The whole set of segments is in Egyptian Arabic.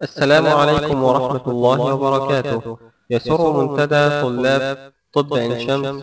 السلام عليكم ورحمة الله وبركاته يسر منتدى طلاب طب عين شمس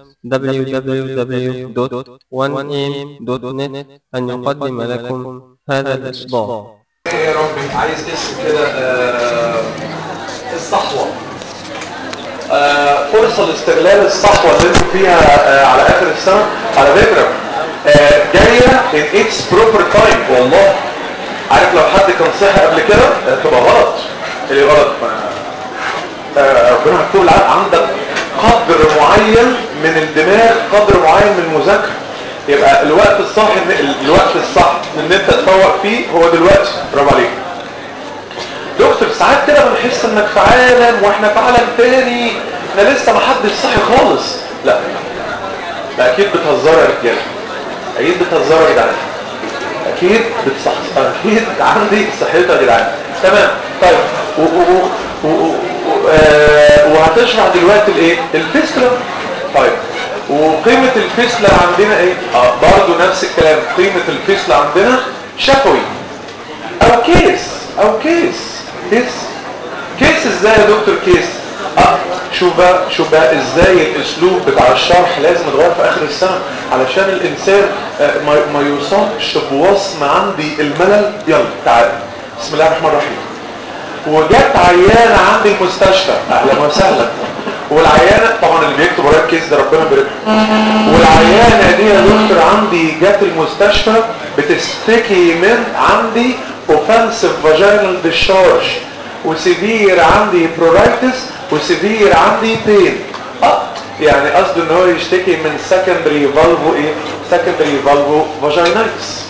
www.1am.net أن يقدم لكم هذا الإصدار يا ربي عايز اسم كده آه، الصحوة آه، فرصة لاستغلال الصحوة اللي انتوا فيها آه، على اخر السنة على فكرة آه، جاية in its proper time والله عارف لو حد كان صحي قبل كده آه، تبقى غلط اللي غلط ما- آه، ربنا يكتب العقل عندك قدر معين من الدماغ قدر معين من المذاكرة يبقى الوقت الصح إن- الوقت الصح ان انت تفوق فيه هو دلوقتي برافو عليك دكتور ساعات كده بنحس انك في عالم واحنا في عالم تاني احنا لسه ما حدش صحي خالص لا لا اكيد بتهزروا يا رجاله اكيد بتهزروا يا جدعان اكيد بتصح اكيد عندي صحتها يا جدعان تمام طيب و... و... و... و... و... آه... وهتشرح دلوقتي الايه الفيسلا طيب وقيمة الفيسلا عندنا ايه اه برضه نفس الكلام قيمة الفيسلا عندنا شفوي او كيس او كيس كيس كيس ازاي يا دكتور كيس اه شوف بقى شوف بقى ازاي الاسلوب بتاع الشرح لازم يتغير في اخر السنه علشان الانسان آه، ما ما يوصلش بوصم عندي الملل يلا تعالى بسم الله الرحمن الرحيم وجت عيانه عندي المستشفى اهلا وسهلا والعيانه طبعا اللي بيكتب ورايا الكيس ده ربنا يبارك له. والعيانه دي يا دكتور عندي جت المستشفى بتشتكي من عندي اوفنسيف فاجينال ديشارج وسيفير عندي برورايتس وسيفير عندي بين اه يعني قصده ان هو يشتكي من سكندري فالفو ايه سكندري فالفو فاجينايتس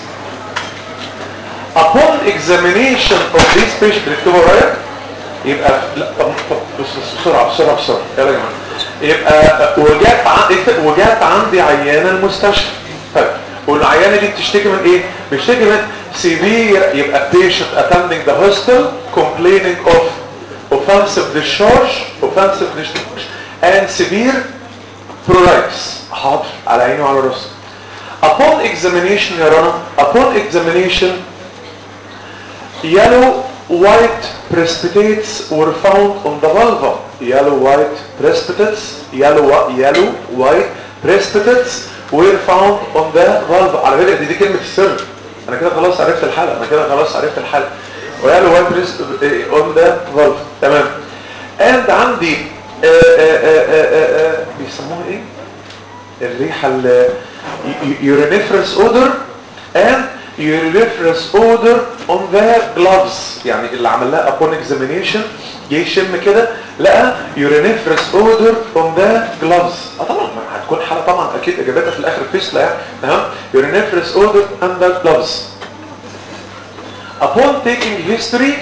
upon examination of this patient بنكتبه ورايا يبقى لا طب طب بس بس بسرعه بسرعه بسرعه يلا يا جماعه يبقى وجات عندي وجات عندي عيانه المستشفى طيب والعيانه دي بتشتكي من ايه؟ بتشتكي من severe يبقى patient attending the hospital complaining of offensive discharge offensive discharge and severe pruritus حاضر على عيني وعلى راسي upon examination يا رنا upon examination yellow white precipitates were found on the vulva yellow white precipitates yellow whi- yellow white precipitates were found on the vulva على فكره دي, دي كلمه السر انا كده خلاص عرفت الحاله انا كده خلاص عرفت الحاله yellow white precipitates on the vulva تمام and عندي آه، آه، آه، آه، آه، بيسموها ايه الريحة ال uriniferous odor and uriniferous odor on the gloves يعني اللي عمل لها upon examination جه يشم كده لقى uriniferous odor on the gloves اه طبعا ما هتكون حالة طبعا اكيد اجابتها في الاخر فيسلا يعني تمام uriniferous odor on the gloves upon taking history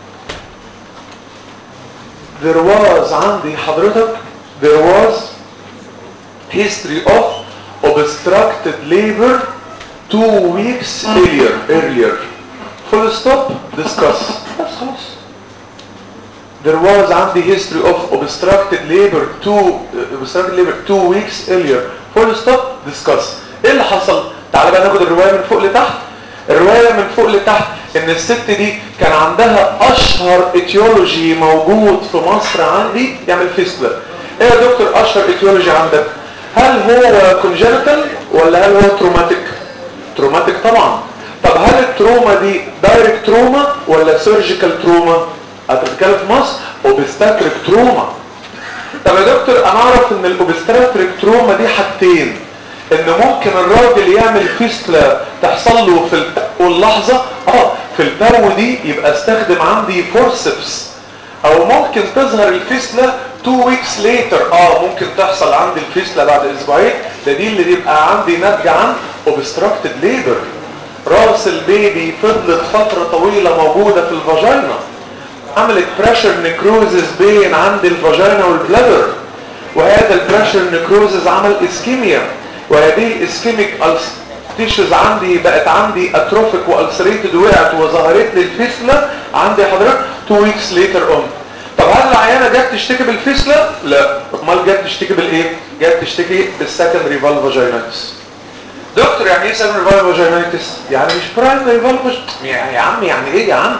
there was عندي حضرتك there was history of obstructed labor two weeks earlier earlier full stop discuss بس خلاص there was عندي history of obstructed labor two obstructed labor two weeks earlier full stop discuss ايه اللي حصل تعال بقى ناخد الرواية من فوق لتحت الرواية من فوق لتحت ان الست دي كان عندها اشهر اتيولوجي موجود في مصر عندي يعمل فيستلا ايه يا دكتور اشهر اتيولوجي عندك هل هو كونجنتال ولا هل هو تروماتيك تروماتيك طبعا طب هل التروما دي دايركت تروما ولا سيرجيكال تروما انت بتتكلم في مصر اوبستاتريك تروما طب يا دكتور انا اعرف ان الاوبستاتريك تروما دي حاجتين ان ممكن الراجل يعمل فيستلا تحصل له في البو اللحظة اه في البو دي يبقى استخدم عندي فورسبس او ممكن تظهر الفيستلا 2 ويكس ليتر اه ممكن تحصل عندي الفيستلا بعد اسبوعين ده دي اللي بيبقى عندي ناتجة عن اوبستراكتد ليبر راس البيبي فضلت فترة طويلة موجودة في الفاجينا عملت بريشر نكروزز بين عند الفاجينا والبلادر وهذا البريشر نكروزز عمل اسكيميا وهذه الاسكيميك تيشوز عندي بقت عندي اتروفيك والسريتد وقعت وظهرت لي الفيسلا عندي حضرتك 2 ويكس ليتر اون طب هل العيانه جت تشتكي بالفيسلا لا امال جت تشتكي بالايه جت تشتكي بالسكندري فالفاجينايتس دكتور يعني ايه سكندري فالفاجينايتس يعني مش برايمري فالفاج يعني يا عم يعني ايه يا عم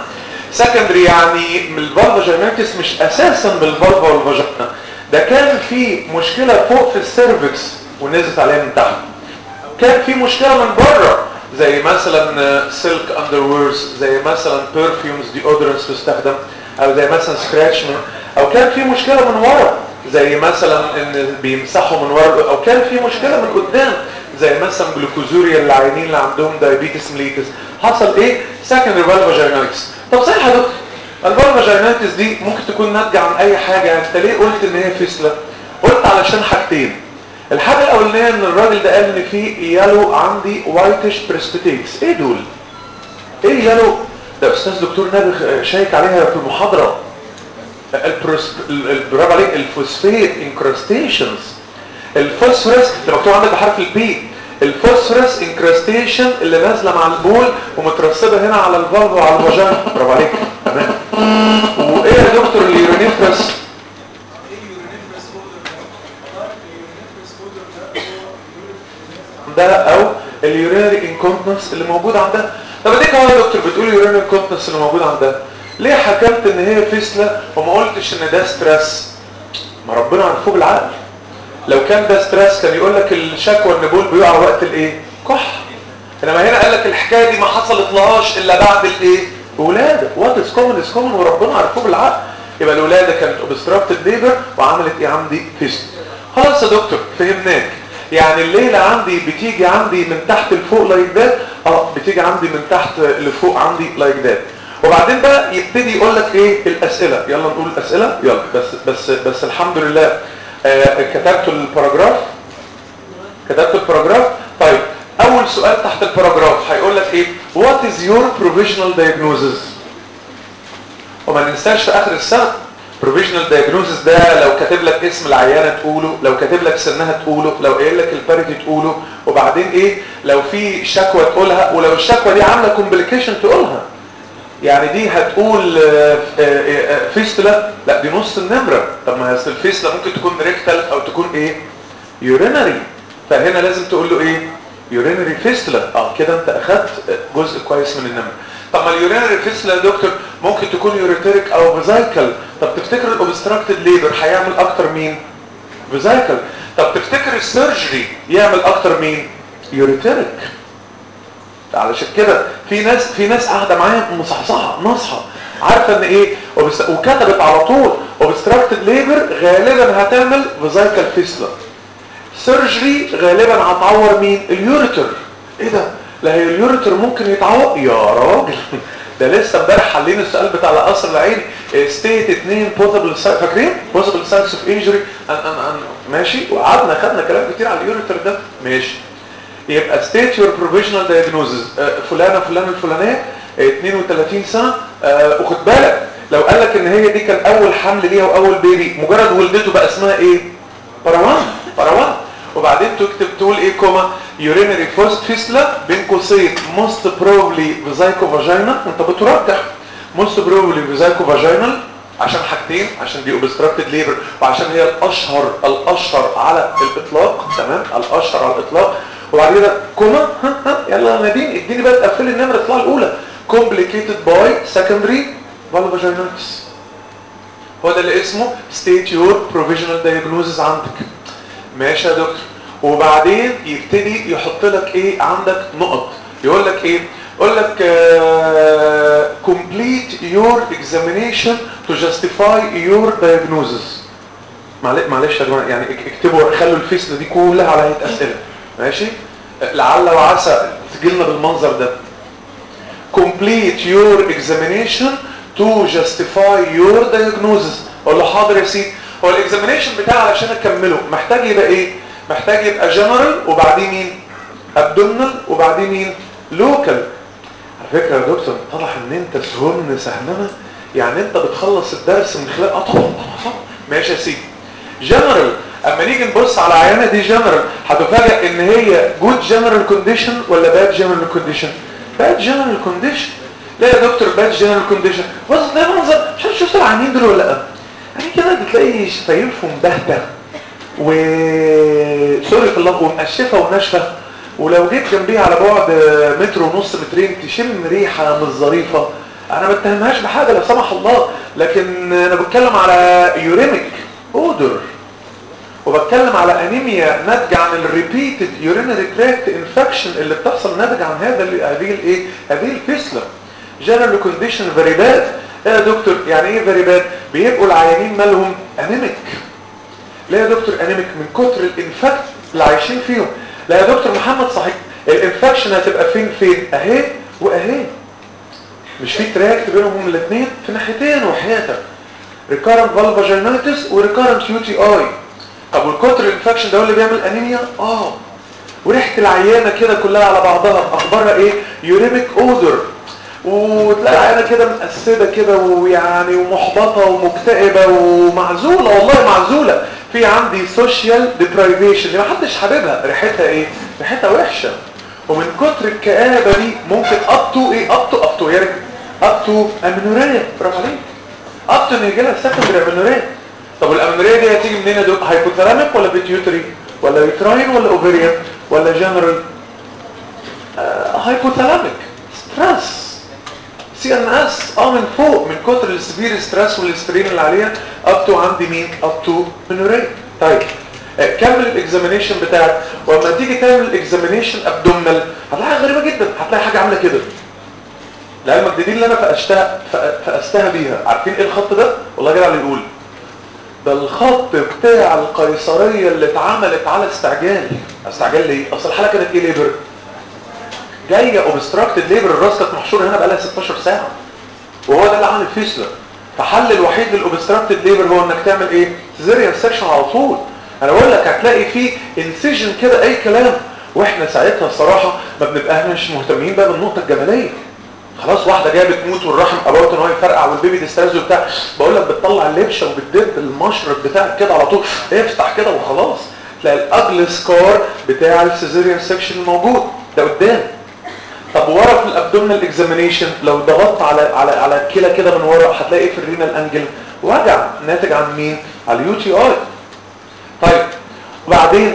سكندري يعني من الفالفاجينيتس مش اساسا بالفالفا والفاجينا ده كان في مشكلة فوق في السيرفكس ونزلت عليها من تحت كان في مشكلة من بره زي مثلا سلك اندرويرز زي مثلا برفيومز ديودرنس تستخدم او زي مثلا سكراتشمن او كان في مشكلة من ورا زي مثلا ان بيمسحوا من ورا او كان في مشكلة من قدام زي مثلا جلوكوزوريا اللي عينين اللي عندهم دايابيتس مليتس حصل ايه سكندري فالفاجينايتس طب صحيح يا دكتور الفالفاجينايتس دي ممكن تكون ناتجه عن اي حاجه انت ليه قلت ان هي فيسله قلت علشان حاجتين الحاجه الاولانيه ان الراجل ده قال ان في يالو عندي وايتش بريسبيتيتس ايه دول ايه يالو ده استاذ دكتور نابغ شايك عليها في المحاضره برافو عليك الفوسفيت انكرستيشنز الفوسفورس اللي مكتوب عندك بحرف البي الفوسفورس انكرستيشن اللي نازله مع البول ومترسبه هنا على الفالف وعلى الفاجينا برافو عليك تمام وايه يا دكتور اليورينيفرس ده او اليورينري انكونتنس اللي موجود عندها طب اديك اهو يا دكتور بتقول اليورينري انكونتنس اللي موجود عندها ليه حكمت ان هي فيسله وما قلتش ان ده ستريس ما ربنا عرفوه بالعقل لو كان ده ستريس كان يقول لك الشكوى ان بول بيقع وقت الايه كح انما هنا قال لك الحكايه دي ما حصلت لهاش الا بعد الايه ولاده وات از كومن از كومن وربنا عرفوه بالعقل يبقى الولاده كانت اوبستراكتد ليبر وعملت ايه عندي فيست خلاص يا دكتور فهمناك يعني الليله عندي بتيجي عندي من تحت لفوق لايك ذات اه بتيجي عندي من تحت لفوق عندي لايك ذات وبعدين بقى يبتدي يقول لك ايه الاسئله يلا نقول الاسئله يلا بس بس بس الحمد لله آه كتبت الباراجراف كتبت الباراجراف طيب اول سؤال تحت الباراجراف هيقول لك ايه what is your provisional diagnosis وما ننساش في اخر السنه provisional diagnosis ده لو كاتب لك اسم العيانه تقوله لو كاتب لك سنها تقوله لو قايل لك الباريتي تقوله وبعدين ايه لو في شكوى تقولها ولو الشكوى دي عامله كومبليكيشن تقولها يعني دي هتقول فيستلا لا دي نص النمرة طب ما هي الفيستلا ممكن تكون ريكتال او تكون ايه يورينري فهنا لازم تقول له ايه يورينري فيستلا اه كده انت اخدت جزء كويس من النمرة طب ما اليورينري فيستلا يا دكتور ممكن تكون يوريتريك او فيزايكل طب تفتكر الاوبستراكتد ليبر هيعمل اكتر مين فيزايكل طب تفتكر السيرجري يعمل اكتر مين يوريتريك علشان كده في ناس في ناس قاعده معايا مصحصحه ناصحه عارفه ان ايه وكتبت على طول اوبستراكتد ليبر غالبا هتعمل فيزايكال فيسلا سيرجري غالبا هتعور مين اليوريتر ايه ده لا هي اليوريتر ممكن يتعور يا راجل ده لسه امبارح حلين السؤال بتاع القصر العيني ستيت 2 بوزبل فاكرين بوزبل ساينس اوف انجري ان ان ان ماشي وقعدنا خدنا كلام كتير على اليوريتر ده ماشي يبقى state your provisional diagnosis آه فلانة فلانة الفلانية آه 32 سنة آه وخد بالك لو قال لك ان هي دي كان اول حمل ليها واول بيبي مجرد ولدته بقى اسمها ايه باروان باروان وبعدين تكتب تقول ايه كوما urinary first fistula بين قوسين most probably vesico vagina انت بترجح most probably vesico vaginal عشان حاجتين عشان دي obstructed labor وعشان هي الاشهر الاشهر على الاطلاق تمام الاشهر على الاطلاق وبعد كده كوما ها ها يلا يا نادين اديني بقى تقفل النمره اطلع الاولى complicated by secondary vulvaginitis هو ده اللي اسمه state your provisional diagnosis عندك ماشي يا دكتور وبعدين يبتدي يحط لك ايه عندك نقط يقول لك ايه يقول لك uh, complete your examination to justify your diagnosis معلش يا جماعه يعني اكتبوا خلوا الفيسله دي كلها على هيئه اسئله ماشي لعل وعسى تجيلنا بالمنظر ده complete your examination to justify your diagnosis اقول له حاضر يا سيدي هو الاكزامينيشن بتاعي علشان اكمله محتاج يبقى ايه محتاج يبقى جنرال وبعدين مين ابدومينال وبعدين مين لوكال على فكره يا دكتور طلع ان انت سهمن سهمنه يعني انت بتخلص الدرس من خلال اطفال ماشي يا سيدي جنرال اما نيجي نبص على عيانه دي جنرال هتفاجئ ان هي جود جنرال كونديشن ولا باد جنرال كونديشن باد جنرال كونديشن لا يا دكتور باد جنرال كونديشن بص ده منظر مش عارف شفت العيانين دول ولا لا يعني كده بتلاقي شفايفهم باهته و سوري في الله ومقشفه وناشفه ولو جيت جنبيها على بعد متر ونص مترين تشم ريحه مش ظريفه انا ما اتهمهاش بحاجه لا سمح الله لكن انا بتكلم على يوريميك اودر وبتكلم على انيميا ناتجه عن الريبيتد يورينري تراكت انفكشن اللي بتحصل ناتجه عن هذا هذه الايه هذه الفيسلا جنرال كونديشن فيري باد ايه يا دكتور يعني ايه فيري باد بيبقوا العيانين مالهم انيميك لا يا دكتور انيميك من كتر الانفكت اللي عايشين فيهم لا يا دكتور محمد صحيح الانفكشن هتبقى فين فين اهي واهي مش في تراكت بينهم هما الاثنين في ناحيتين وحياتك ريكارنت فالفاجينايتس وريكارنت يو تي اي طب والكتر الانفكشن ده هو اللي بيعمل انيميا اه وريحه العيانه كده كلها على بعضها اخبارها ايه يوريميك اودر وتلاقي العيانه كده متأسدة كده ويعني ومحبطة ومكتئبة ومعزولة والله معزولة في عندي سوشيال ديبرايفيشن اللي محدش حاببها ريحتها ايه ريحتها وحشة ومن كتر الكآبة دي ممكن ابتو ايه ابتو ابتو يا رجل ابتو امنورية برافو عليك ابتو ان يجي لها سكندري امنورية طب والامنورية دي هتيجي منين يا دكتور هايبوثالاميك ولا بيتيوتري ولا يوتراين ولا اوفيريان ولا جنرال آه هايبوثالاميك ستريس سي ان اس اه من فوق من كتر السبير ستريس والسترين اللي عليها اب تو عندي مين اب تو منوريا طيب آه كمل الاكزامينيشن بتاعك ولما تيجي تعمل الاكزامينيشن ابدومنال هتلاقي حاجه غريبه جدا هتلاقي حاجه عامله كده لعلمك دي, دي اللي انا فقشتها فقستها بيها عارفين ايه الخط ده والله جدع اللي يقول ده الخط بتاع القيصريه اللي اتعملت على استعجال استعجال ليه اصل الحاله كانت ايه ليبر جايه اوبستراكتد ليبر الراس كانت محشوره هنا بقالها 16 ساعه وهو ده اللي عمل الفيسلا فحل الوحيد للاوبستراكتد ليبر هو انك تعمل ايه سيزيريان سكشن على طول انا بقول لك هتلاقي فيه انسيجن كده اي كلام واحنا ساعتها الصراحه ما بنبقى مش مهتمين بقى بالنقطه الجماليه خلاص واحده جايه بتموت والرحم ابوت ان هو يفرقع والبيبي ديستريز وبتاع بقول لك بتطلع اللبشه وبتدب المشرب بتاعك كده على طول افتح كده وخلاص تلاقي الاجل سكار بتاع السيزيريان سكشن الموجود ده قدام طب ورا في الابدومينال اكزامينيشن لو ضغطت على على على الكلى كده من ورا هتلاقي ايه في الرينال انجل وجع ناتج عن مين على اليو تي اي طيب وبعدين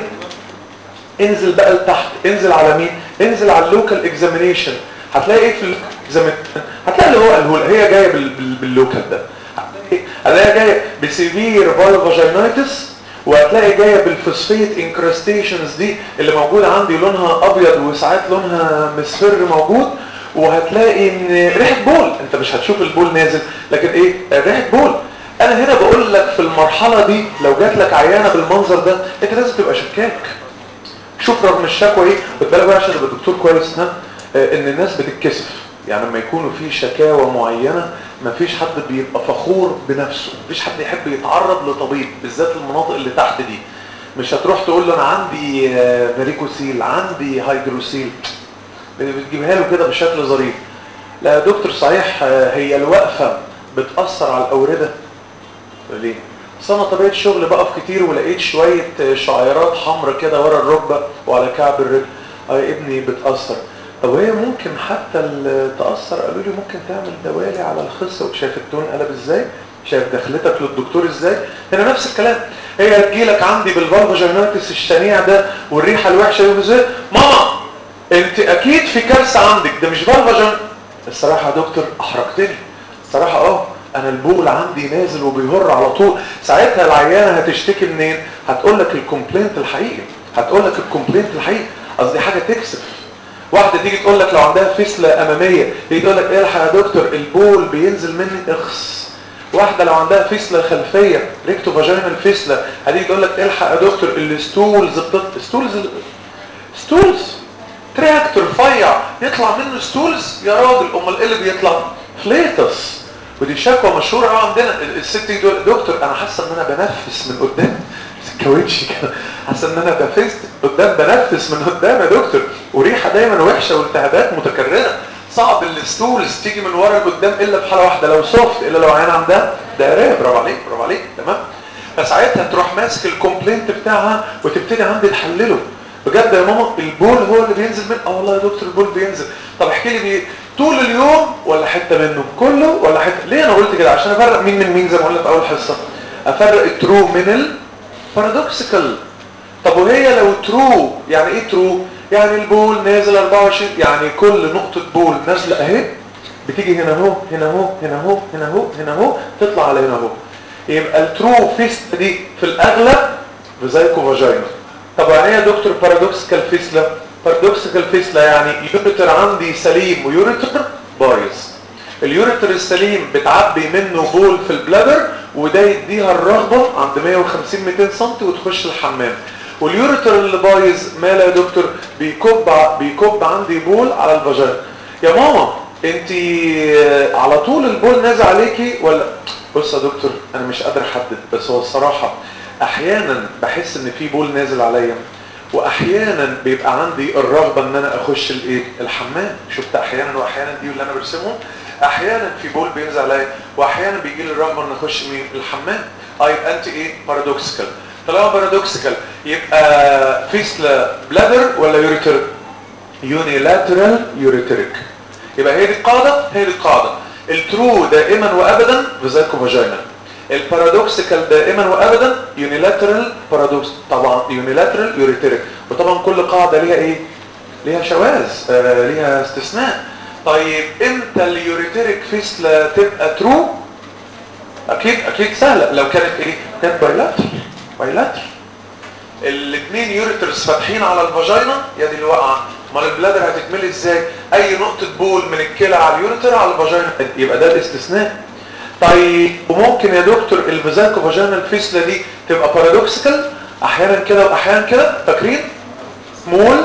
انزل بقى لتحت انزل على مين انزل على اللوكال اكزامينيشن هتلاقي ايه في الاكزامينيشن هتلاقي اللي هو قاله هي جايه بال بال باللوكال ده هتلاقيها جايه بسيفير فاجينايتس وهتلاقي جايه بالفوسفيت انكرستيشنز دي اللي موجوده عندي لونها ابيض وساعات لونها مصفر موجود وهتلاقي ان ريحه بول انت مش هتشوف البول نازل لكن ايه ريحه بول انا هنا بقول لك في المرحله دي لو جات لك عيانه بالمنظر ده انت لازم تبقى شكاك شوف رغم الشكوى ايه خد بالك بقى عشان ابقى دكتور كويس ها ان الناس بتتكسف يعني لما يكونوا في شكاوى معينه مفيش حد بيبقى فخور بنفسه مفيش حد يحب يتعرض لطبيب بالذات المناطق اللي تحت دي مش هتروح تقول له انا عندي ماريكوسيل عندي هيدروسيل بتجيبها له كده بشكل ظريف لا يا دكتور صحيح هي الوقفه بتاثر على الاورده ليه بس انا طبيعه الشغل بقف كتير ولقيت شويه شعيرات حمراء كده ورا الركبه وعلى كعب الرجل اه ابني بتاثر طب وهي ممكن حتى تأثر قالوا لي ممكن تعمل دوالي على الخصة وشايف التون قلب ازاي شايف دخلتك للدكتور ازاي هنا نفس الكلام هي هتجيلك عندي بالفالفاجينايتس الشنيع ده والريحة الوحشة دي ازاي ماما انت اكيد في كارثة عندك ده مش فالفاجين الصراحة يا دكتور احرجتني الصراحة اه انا البول عندي نازل وبيهر على طول ساعتها العيانة هتشتكي منين هتقول لك الكومبلينت الحقيقي هتقول لك الكومبلينت الحقيقي قصدي حاجة تكسف واحدة تيجي تقول لك لو عندها فسلة أمامية تيجي تقول لك الحق يا دكتور البول بينزل مني اخس واحدة لو عندها فسلة خلفية ريكتو فاجينال فسلة هتيجي تقول لك الحق يا دكتور الستولز بتط... ستولز ستولز تراكتور رفيع يطلع منه ستولز يا راجل امال ايه اللي بيطلع فليتس ودي شكوى مشهورة قوي عندنا الست دي دكتور انا حاسه ان انا بنفس من قدام الكاوتش كده حاسه ان انا بفست قدام بنفس من قدام يا دكتور وريحه دايما وحشه والتهابات متكرره صعب الستولز تيجي من ورا لقدام الا في حاله واحده لو سوفت الا لو عين عندها دايريه برافو عليك برافو عليك تمام فساعتها تروح ماسك الكومبلينت بتاعها وتبتدي عندي تحلله بجد يا ماما البول هو اللي بينزل من اه والله يا دكتور البول بينزل طب احكي لي بيه طول اليوم ولا حته منه كله ولا حته ليه انا قلت كده عشان افرق مين من مين زي ما قلنا في اول حصه افرق الترو من ال بارادوكسيكال طب وهي لو ترو يعني ايه ترو يعني البول نازل 24 يعني كل نقطة بول نازلة اهي بتيجي هنا اهو هنا اهو هنا اهو هنا اهو هنا اهو تطلع على هنا اهو يبقى الترو فيست دي في الاغلب فيزايكو فاجينا طب يعني ايه يا دكتور بارادوكسيكال فيسلا بارادوكسيكال فيسلا يعني يوريتر عندي سليم ويوريتر بايظ اليوريتر السليم بتعبي منه بول في البلادر وده يديها الرغبة عند 150 200 سم وتخش الحمام واليوريتر اللي بايظ ماله يا دكتور بيكب بيكب عندي بول على الفاجينا يا ماما انت على طول البول نازل عليكي ولا بص يا دكتور انا مش قادر احدد بس هو الصراحة احيانا بحس ان في بول نازل عليا واحيانا بيبقى عندي الرغبة ان انا اخش الايه الحمام شفت احيانا واحيانا دي اللي انا برسمهم احيانا في بول بينزل عليا واحيانا بيجي لي الرغبة ان اخش مين الحمام اي انت ايه بارادوكسيكال طالما بارادوكسيكال يبقى فيسلا بلادر ولا يوريتر يونيلاترال يوريتريك يبقى هي دي القاعدة هي دي القاعدة الترو دائما وابدا فيزايكو فاجينا البارادوكسيكال دائما وابدا يونيلاترال بارادوكس طبعا يونيلاترال يوريتريك وطبعا كل قاعدة ليها ايه ليها شواذ آه ليها استثناء طيب امتى اليوريتريك فيسلا تبقى ترو اكيد اكيد سهلة لو كانت ايه كانت بايلاترال بايلاترال الاثنين يوريترز فاتحين على الفاجينا يا دي الوقعه امال البلادر هتكملي ازاي اي نقطه بول من الكلى على اليوريتر على الفاجينا يبقى ده الاستثناء طيب وممكن يا دكتور الفيزاكو فاجينال فيسلا دي تبقى بارادوكسيكال احيانا كده واحيانا كده فاكرين سمول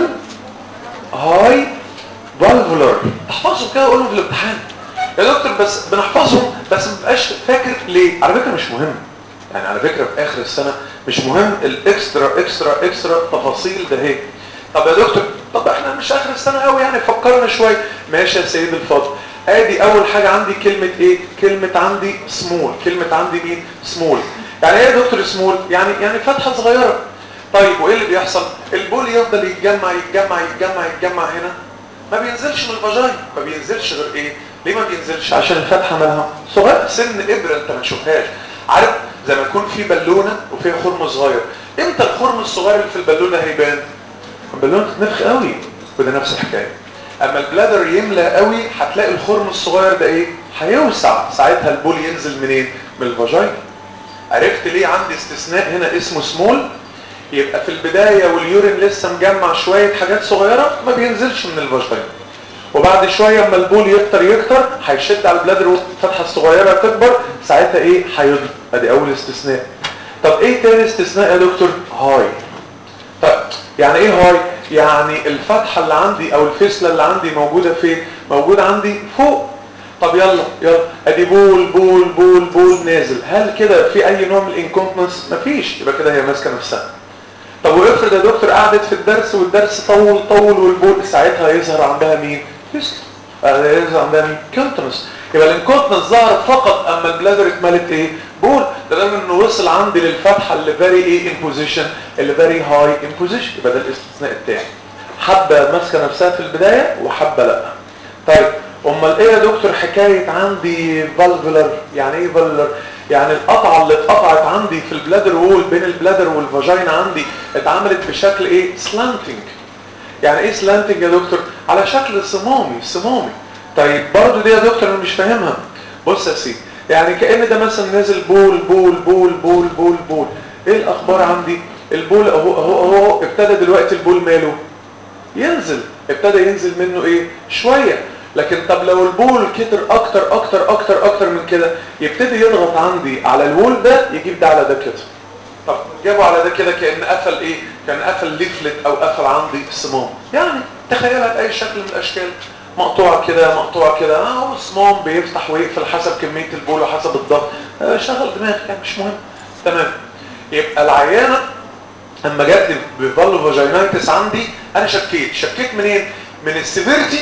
هاي فالفولار احفظهم كده وقولهم في الامتحان يا دكتور بس بنحفظهم بس ما بقاش فاكر ليه على فكره مش مهم يعني على فكره في اخر السنه مش مهم الاكسترا اكسترا اكسترا تفاصيل ده هي طب يا دكتور طب احنا مش اخر السنه قوي يعني فكرنا شويه ماشي يا سيد الفاضل ادي اول حاجه عندي كلمه ايه كلمه عندي سمول كلمه عندي مين سمول يعني ايه يا دكتور سمول يعني يعني فتحه صغيره طيب وايه اللي بيحصل البول يفضل يتجمع يتجمع يتجمع يتجمع هنا ما بينزلش من الفاجاين ما بينزلش غير ايه ليه ما بينزلش عشان الفتحه مالها صغيره سن ابره انت ما تشوفهاش عارف زي ما يكون في بالونه وفيها خرم صغير امتى الخرم الصغير اللي في البالونه هيبان البالونه تتنفخ قوي وده نفس الحكايه اما البلادر يملى قوي هتلاقي الخرم الصغير ده ايه هيوسع ساعتها البول ينزل منين من الفاجاين عرفت ليه عندي استثناء هنا اسمه سمول يبقى في البدايه واليورين لسه مجمع شويه حاجات صغيره ما بينزلش من الفاجاين وبعد شوية اما البول يكتر يكتر هيشد على البلادر والفتحة الصغيرة تكبر ساعتها ايه هيضرب ادي اول استثناء طب ايه تاني استثناء يا دكتور هاي طب يعني ايه هاي يعني الفتحة اللي عندي او الفسلة اللي عندي موجودة فين موجودة عندي فوق طب يلا يلا ادي بول بول بول بول نازل هل كده في اي نوع من الانكونتنس مفيش يبقى كده هي ماسكه نفسها طب وافرض يا دكتور قعدت في الدرس والدرس طول طول والبول ساعتها يظهر عندها مين فيسل يظهر عندها مين كونتنس يبقى الانكونتنس ظهر فقط اما البلادر اتملت ايه بول ده دايما انه وصل عندي للفتحه اللي فيري ايه ان بوزيشن اللي فيري هاي ان بوزيشن يبقى ده الاستثناء التاني حبه ماسكه نفسها في البدايه وحبه لا طيب امال ايه يا دكتور حكايه عندي فالفولر يعني ايه فالفولر يعني القطعه اللي اتقطعت عندي في البلادر وول بين البلادر والفاجينا عندي اتعملت بشكل ايه سلانتنج يعني ايه سلانتنج يا دكتور على شكل صمامي صمامي طيب برضه دي يا دكتور انا مش فاهمها بص يا سيدي يعني كأن ده مثلا نازل بول بول بول بول بول بول ايه الاخبار عندي البول اهو اهو اهو ابتدى دلوقتي البول ماله ينزل ابتدى ينزل منه ايه شوية لكن طب لو البول كتر اكتر اكتر اكتر اكتر من كده يبتدي يضغط عندي على الوول ده يجيب ده على ده كده طب جابوا على ده كده كأن قفل ايه كان قفل ليفلت او قفل عندي صمام يعني تخيلها باي شكل من الاشكال مقطوعة كده مقطوعة كده اهو الصمام بيفتح ويقفل حسب كمية البول وحسب الضغط اه شغل دماغك يعني مش مهم تمام يبقى العيانة اما جات لي بفالو فاجينايتس عندي انا شكيت شكيت منين من السيفيرتي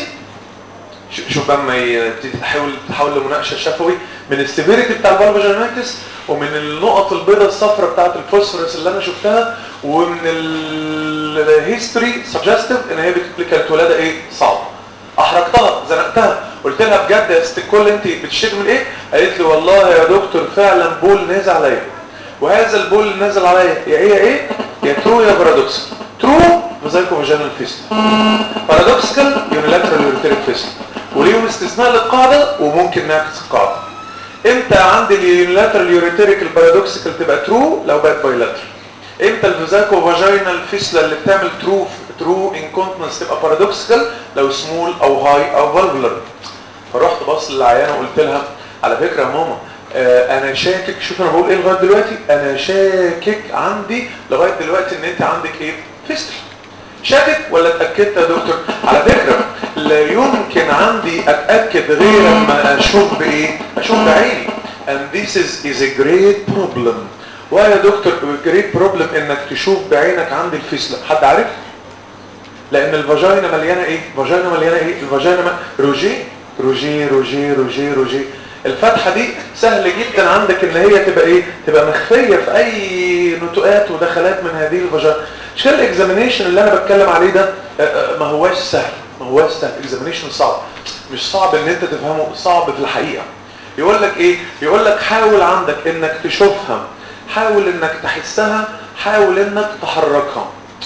شوف اما تحاول تحاول لمناقشه شفوي من السيفيريتي بتاع الفالفاجينايتس ومن النقط البيضاء الصفراء بتاعه الفوسفورس اللي انا شفتها ومن الهيستوري سجستيف ان هي كانت ولاده ايه صعبه احرجتها زنقتها قلت لها بجد يا ست الكل انت بتشتكي من ايه قالت لي والله يا دكتور فعلا بول نازل عليا وهذا البول اللي نازل عليا يا ايه يا ايه يا ترو يا بارادوكس ترو فازايكو فاجينال فيست بارادوكسيكال يونيلاترال يوريتريك فيست وليهم استثناء للقاعده وممكن نعكس القاعده امتى عندي اليونيلاترال يوريتريك البارادوكسيكال تبقى ترو لو بقت بايلاترال امتى الفيزاكو فاجينال فيسلا اللي بتعمل ترو ترو انكونتنس تبقى بارادوكسيكال لو سمول او هاي او فالفولر فرحت بص للعيانه وقلت لها على فكره يا ماما آه انا شاكك شوف انا بقول ايه لغايه دلوقتي انا شاكك عندي لغايه دلوقتي ان انت عندك ايه فيستل شاكك ولا اتاكدت يا دكتور على فكره لا يمكن عندي اتاكد غير اما اشوف بايه اشوف بعيني and this is is a great problem why يا دكتور great problem انك تشوف بعينك عندي الفيسلا حد عارف لان الفاجينا مليانه ايه فاجينا مليانه ايه الفاجينا مل... روجي روجي روجي روجي روجي الفتحه دي سهل جدا عندك ان هي تبقى ايه تبقى مخفيه في اي نتوءات ودخلات من هذه الفاجينا اشكال الاكزامينيشن اللي انا بتكلم عليه ده ما هواش سهل ما هواش سهل اكزامينيشن صعب مش صعب ان انت تفهمه صعب في الحقيقه يقول لك ايه يقول لك حاول عندك انك تشوفها حاول انك تحسها حاول انك تحركها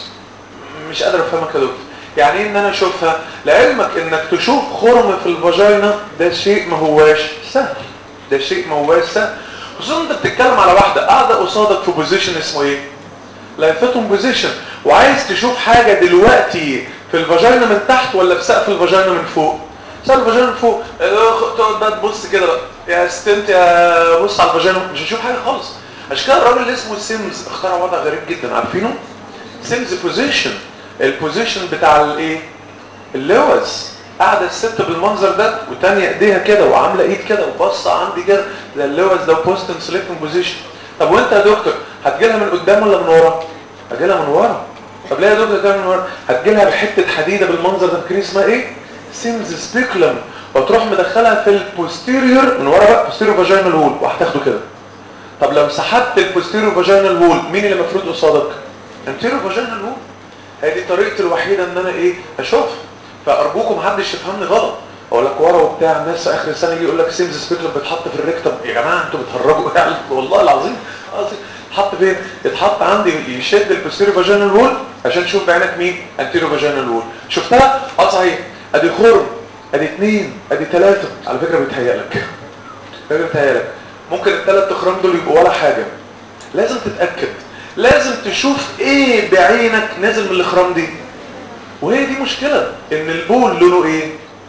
مش قادر افهمك يا دكتور يعني ايه ان انا اشوفها لعلمك انك تشوف خرم في الفاجينا ده شيء ما هواش سهل ده شيء ما هواش سهل خصوصا انت بتتكلم على واحده قاعده قصادك في بوزيشن اسمه ايه لايفتهم بوزيشن وعايز تشوف حاجه دلوقتي في الفاجينا من تحت ولا في سقف الفاجينا من فوق سقف الفاجينا من فوق تقعد بقى تبص كده بقى يا ستنت يا بص على الفاجينا مش هشوف حاجه خالص عشان كده الراجل اللي اسمه سيمز اخترع وضع غريب جدا عارفينه سيمز بوزيشن البوزيشن بتاع الايه اللوز قاعده الست بالمنظر ده وتانية ايديها كده وعامله ايد كده وبصه عندي كده ده اللوز ده بوست سليكتنج بوزيشن طب وانت يا دكتور هتجيلها من قدام ولا من ورا هتجيلها من ورا طب ليه يا دكتور هتجيلها من ورا هتجيلها بحته حديده بالمنظر ده فاكرين اسمها ايه سيمز سبيكولم وتروح مدخلها في البوستيريور من ورا بقى بوستيريور فاجينال وول وهتاخده كده طب لو سحبت البوستيريور فاجينال وول مين اللي المفروض قصادك انتيريور فاجينال وول هذه طريقتي الوحيده ان انا ايه اشوف فارجوكم محدش يفهمني غلط اقول لك ورا وبتاع الناس في اخر السنه يجي يقول لك سيمز سبيكلم بتحط في الريكتم يا جماعه انتوا بتهرجوا يعني والله العظيم قصدي يتحط فين يتحط عندي يشد البوستيريو فاجينال وول عشان تشوف بعينك مين انتيريو فاجينال وول شفتها اه صحيح ادي خرم ادي اثنين ادي ثلاثه على فكره بيتهيألك فكره بيتهيألك ممكن الثلاث اخرام دول يبقوا ولا حاجه لازم تتاكد لازم تشوف ايه بعينك نازل من الاخرام دي وهي دي مشكلة ان البول لونه ايه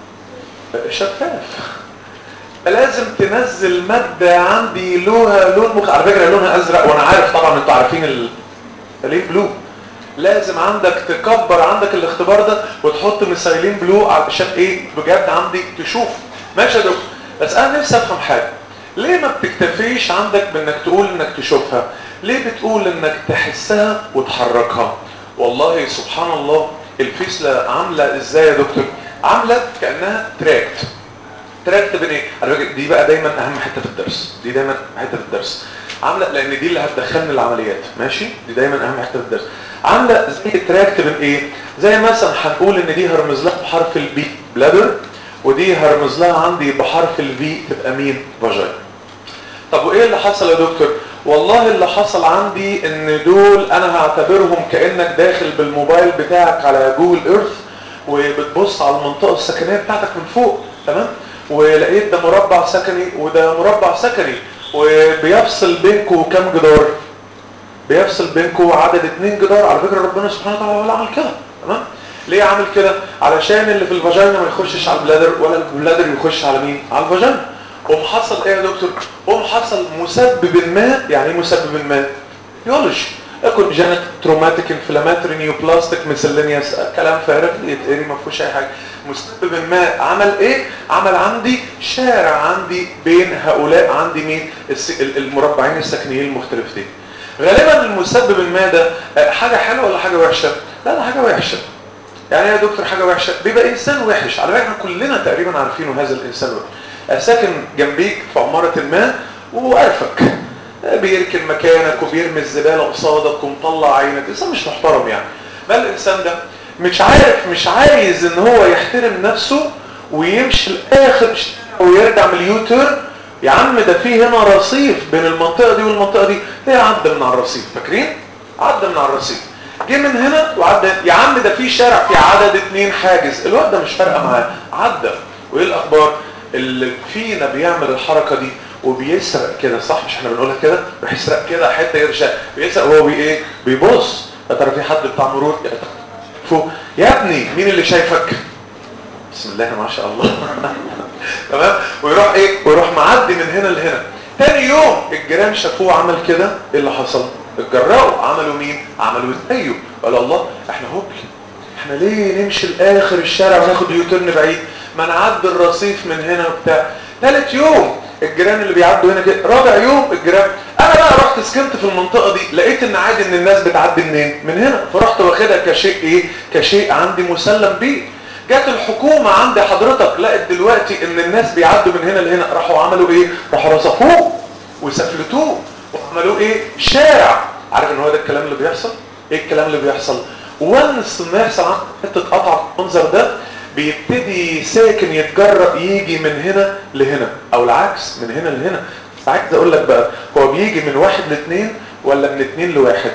شفاف لازم تنزل مادة عندي لونها لون مخ... على فكرة لونها ازرق وانا عارف طبعا انتوا عارفين ال... ليه بلو لازم عندك تكبر عندك الاختبار ده وتحط مسيلين بلو علشان ايه بجد عندي تشوف ماشي يا دكتور بس انا نفسي افهم حاجة ليه ما بتكتفيش عندك بانك تقول انك تشوفها ليه بتقول انك تحسها وتحركها والله سبحان الله الفيسلة عاملة ازاي يا دكتور عاملة كأنها تراكت تراكت بين ايه على فكرة دي بقى دايما اهم حتة في الدرس دي دايما حتة في الدرس عاملة لان دي اللي هتدخلني العمليات ماشي دي دايما اهم حتة في الدرس عاملة زي تراكت بين ايه زي مثلا هنقول ان دي هرمز لها بحرف البي بلادر ودي هرمز لها عندي بحرف الفي تبقى مين فاجين طب وايه اللي حصل يا دكتور والله اللي حصل عندي ان دول انا هعتبرهم كانك داخل بالموبايل بتاعك على جوجل ايرث وبتبص على المنطقه السكنيه بتاعتك من فوق تمام ولقيت ده مربع سكني وده مربع سكني وبيفصل بينكم كام جدار بيفصل بينكم عدد اتنين جدار على فكره ربنا سبحانه وتعالى ولا عمل كده تمام ليه عامل كده علشان اللي في الفاجينا ما يخشش على البلادر ولا البلادر يخش على مين على الفاجينا قوم حصل ايه يا دكتور قوم حصل مسبب ما يعني ايه مسبب ما يولوجي يكون جينيت تروماتيك انفلاماتوري نيوبلاستيك ميسلينيوس كلام فارغ يتقري ما فيهوش اي حاجه مسبب ما عمل ايه عمل عندي شارع عندي بين هؤلاء عندي مين المربعين السكنيين المختلفتين غالبا المسبب ما ده حاجه حلوه ولا حاجه وحشه لا ده حاجه وحشه يعني يا دكتور حاجه وحشه بيبقى انسان وحش على فكره كلنا تقريبا عارفينه هذا الانسان وحش ساكن جنبيك في عمارة ما وقرفك بيركن مكانك وبيرمي الزبالة قصادك ومطلع عينك انسان مش محترم يعني ما الانسان ده مش عارف مش عايز ان هو يحترم نفسه ويمشي لاخر ويرجع من اليوتيرن يا عم ده في هنا رصيف بين المنطقة دي والمنطقة دي ليه عدى من على الرصيف فاكرين عدى من على الرصيف جه من هنا وعدى يا عم ده في شارع في عدد اتنين حاجز الواد ده مش فارقه معاه عدى وايه الاخبار اللي فينا بيعمل الحركه دي وبيسرق كده صح مش احنا بنقولها كده راح يسرق كده حته يرجع بيسرق وهو بي ايه بيبص يا ترى في حد بتاع مرور فوق يا ابني مين اللي شايفك بسم الله ما شاء الله تمام ويروح ايه ويروح معدي من هنا لهنا تاني يوم الجيران شافوه عمل كده ايه اللي حصل اتجرأوا عملوا مين عملوا زيه قالوا الله احنا هبل احنا ليه نمشي لاخر الشارع وناخد يوترن بعيد ما نعدي الرصيف من هنا وبتاع ثالث يوم الجيران اللي بيعدوا هنا كده رابع يوم الجيران انا بقى رحت سكنت في المنطقه دي لقيت ان عادي ان الناس بتعدي منين من هنا فرحت واخدها كشيء ايه كشيء عندي مسلم بيه جت الحكومة عند حضرتك لقت دلوقتي ان الناس بيعدوا من هنا لهنا راحوا عملوا ايه راحوا رصفوه وسفلتوه وعملوه ايه شارع عارف ان هو ده الكلام اللي بيحصل ايه الكلام اللي بيحصل وانس ما يحصل عندك حته قطع المنظر ده بيبتدي ساكن يتجرأ يجي من هنا لهنا او العكس من هنا لهنا عايز اقول لك بقى هو بيجي من واحد لاثنين ولا من اثنين لواحد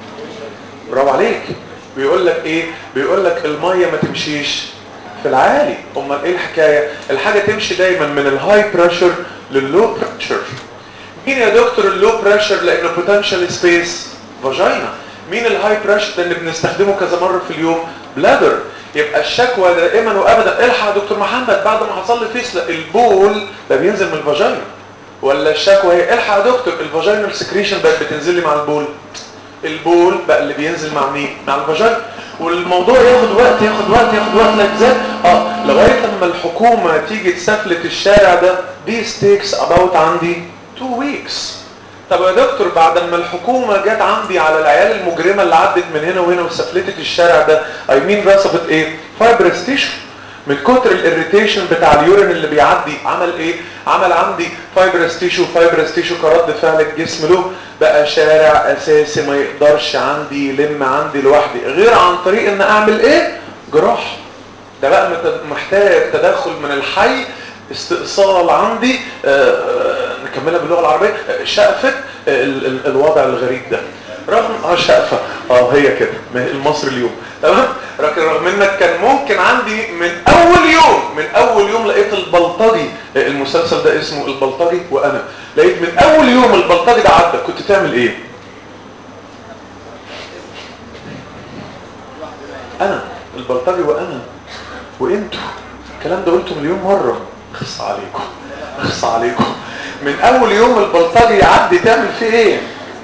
برافو عليك بيقول لك ايه بيقول لك الميه ما تمشيش في العالي امال ايه الحكايه الحاجه تمشي دايما من الهاي بريشر لللو بريشر مين يا دكتور اللو بريشر لانه بوتنشال سبيس فاجينا مين الهاي بريشر لان بنستخدمه كذا مره في اليوم بلادر يبقى الشكوى دائما وابدا الحق يا دكتور محمد بعد ما حصل لي فيسلا البول ده بينزل من الفاجينا ولا الشكوى هي الحق يا دكتور الفاجينال سكريشن بقت بتنزل لي مع البول البول بقى اللي بينزل مع مين مع الفاجينا والموضوع ياخد وقت ياخد وقت ياخد وقت لاجزاء اه لغايه لما الحكومه تيجي تسفلت الشارع ده دي ستيكس اباوت عندي 2 ويكس طب يا دكتور بعد ما الحكومه جت عندي على العيال المجرمه اللي عدت من هنا وهنا وسفلتت الشارع ده اي مين رصفت ايه فايبرس تيشو من كتر الاريتيشن بتاع اليورين اللي بيعدي عمل ايه عمل عندي فايبرس تيشو فايبرس تيشو كرد فعل الجسم له بقى شارع اساسي ما يقدرش عندي يلم عندي لوحدي غير عن طريق ان اعمل ايه جراح ده بقى محتاج تدخل من الحي استئصال عندي آه نكملها باللغه العربيه شقفه ال ال الوضع الغريب ده رغم اه شقفه اه هي كده المصري اليوم تمام لكن رغم انك كان ممكن عندي من اول يوم من اول يوم لقيت البلطجي المسلسل ده اسمه البلطجي وانا لقيت من اول يوم البلطجي ده عدى كنت تعمل ايه انا البلطجي وانا وانتوا الكلام ده قلته مليون مره خص عليكم خص عليكم من اول يوم البلطجي يعدي تعمل فيه ايه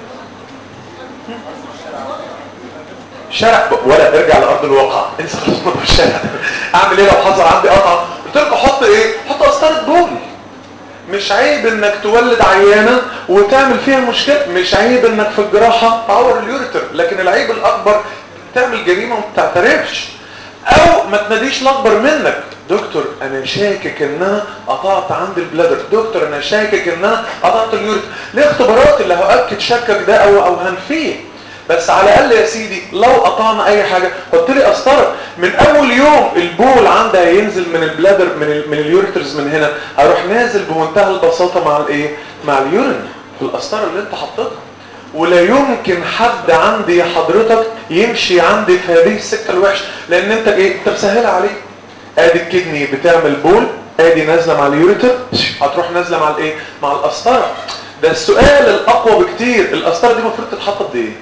شارع ولا ارجع لارض الواقع انسى خلاص موضوع الشارع اعمل ايه لو حصل عندي قطعه قلت لكم حط ايه حط قسطره بول مش عيب انك تولد عيانه وتعمل فيها مشكله مش عيب انك في الجراحه تعور اليوريتر لكن العيب الاكبر تعمل جريمه وما بتعترفش او ما تناديش الاكبر منك دكتور انا شاكك ان انا قطعت عند البلادر دكتور انا شاكك ان انا قطعت اليوريتر ليه اختبارات اللي هاكد شكك ده او او هنفيه بس على الاقل يا سيدي لو قطعنا اي حاجه حط لي قسطره من اول يوم البول عندها هينزل من البلادر من ال من اليوريترز من هنا هروح نازل بمنتهى البساطه مع الايه مع اليورين في القسطره اللي انت حطيتها ولا يمكن حد عندي حضرتك يمشي عندي في هذه السكه الوحشه لان انت ايه انت مسهلها عليه ادي الكدني بتعمل بول ادي نازله مع اليوريتر هتروح نازله مع الايه مع القسطره ده السؤال الاقوى بكتير القسطره دي المفروض تتحط قد ايه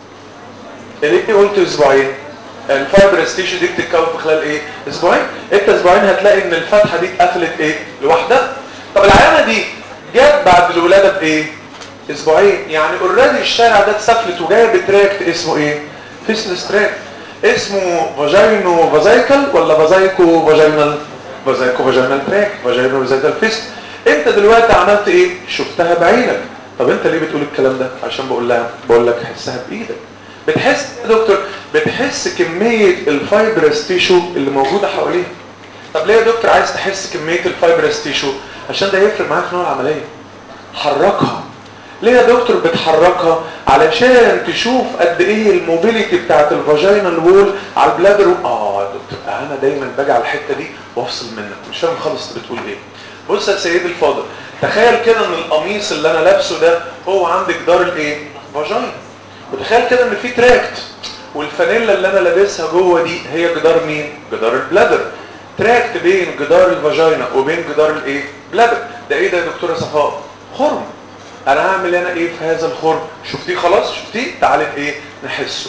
ليه قلت اسبوعين الفايبر ستيشن دي بتتكون في خلال ايه اسبوعين انت اسبوعين هتلاقي ان الفتحه دي اتقفلت ايه لوحدها طب العيانه دي جت بعد الولاده بايه اسبوعين يعني اوريدي الشارع ده اتسفلت وجايه بتراكت اسمه ايه فيسلس تراك اسمه فاجينو فازايكل ولا فازايكو فاجينال فازايكو فاجينال تراك فاجينو فازايكل فيست انت دلوقتي عملت ايه شفتها بعينك طب انت ليه بتقول الكلام ده عشان بقول لها بقول لك حسها بايدك بتحس يا دكتور بتحس كمية الفايبرس تيشو اللي موجودة حواليها طب ليه يا دكتور عايز تحس كمية الفايبرس تيشو عشان ده يفرق معاك في نوع العملية حركها ليه يا دكتور بتحركها علشان تشوف قد ايه الموبيليتي بتاعت الفاجينال وول على البلادر اه يا دكتور انا دايما باجي على الحته دي وافصل منك مش فاهم خالص انت بتقول ايه بص يا سيدي الفاضل تخيل كده ان القميص اللي انا لابسه ده هو عند جدار الايه فاجينا وتخيل كده ان في تراكت والفانيلا اللي انا لابسها جوه دي هي جدار مين جدار البلادر تراكت بين جدار الفاجينا وبين جدار الايه بلادر ده ايه ده يا دكتوره صفاء خرم انا هعمل انا ايه في هذا الخرم شفتيه خلاص شفتيه تعالى ايه نحسه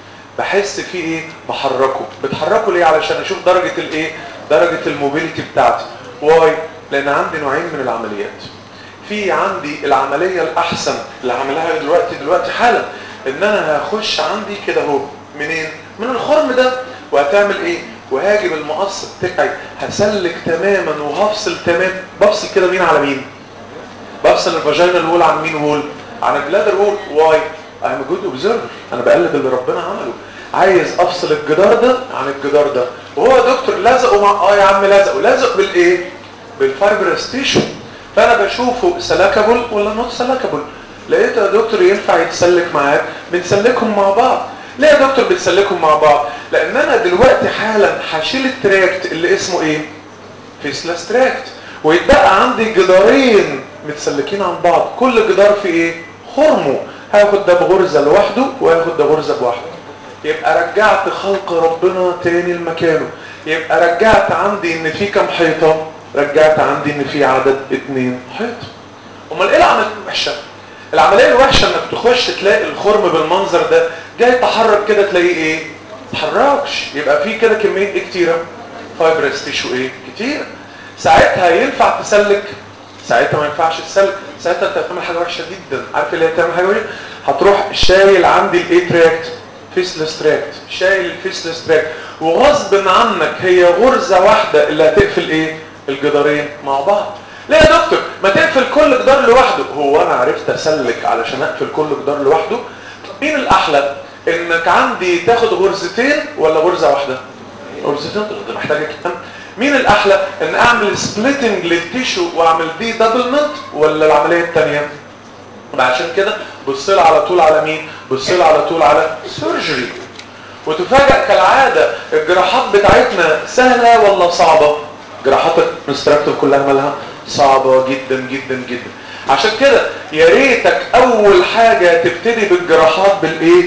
بحس فيه ايه بحركه بتحركه ليه علشان اشوف درجه الايه درجه الموبيليتي بتاعتي واي لان عندي نوعين من العمليات في عندي العمليه الاحسن اللي هعملها دلوقتي دلوقتي حالا ان انا هخش عندي كده اهو منين من الخرم ده وهتعمل ايه وهاجي بالمقص بتاعي هسلك تماما وهفصل تمام بفصل كده مين على مين بفصل الفاجينا وول عن مين وول عن البلادر وول واي I'm a good observer انا بقلب اللي ربنا عمله عايز افصل الجدار ده عن الجدار ده وهو يا دكتور لزقه مع اه يا عم لزقه لزق بالايه بالفايبرس تيشو فانا بشوفه سلكابل ولا نوت سلكابل لقيته يا دكتور ينفع يتسلك معاك بنسلكهم مع بعض ليه يا دكتور بتسلكهم مع بعض لان انا دلوقتي حالا هشيل التراكت اللي اسمه ايه فيسلاس تراكت ويتبقى عندي جدارين متسلكين عن بعض كل جدار في ايه خرمه هاخد ده بغرزه لوحده وهاخد ده غرزه بوحده يبقى رجعت خلق ربنا تاني لمكانه يبقى رجعت عندي ان في كم حيطه رجعت عندي ان في عدد اتنين حيطه امال ايه العمليه الوحشه العمليه الوحشه انك تخش تلاقي الخرم بالمنظر ده جاي تحرك كده تلاقيه ايه تحركش يبقى في كده كميه ايه كتيره فايبرس تيشو ايه كتير ساعتها ينفع تسلك ساعتها ما ينفعش تسلك ساعتها انت هتعمل حاجه وحشه جدا عارف اللي هتعمل حاجه وحشه هتروح شايل عندي الايه تراكت فيسلس تراكت شايل الفيسلس تراكت وغصب عنك هي غرزه واحده اللي هتقفل ايه الجدارين مع بعض ليه يا دكتور ما تقفل كل جدار لوحده هو انا عرفت اسلك علشان اقفل كل جدار لوحده مين الاحلى انك عندي تاخد غرزتين ولا غرزه واحده غرزتين ده محتاجه كام مين الاحلى ان اعمل سبليتنج للتيشو واعمل دي دبلمنت ولا العمليه الثانيه عشان كده بص على طول على مين بص على طول على سيرجري وتفاجئ كالعاده الجراحات بتاعتنا سهله ولا صعبه جراحات الكونستراكتيف كلها مالها صعبه جدا جدا جدا عشان كده يا ريتك اول حاجه تبتدي بالجراحات بالايه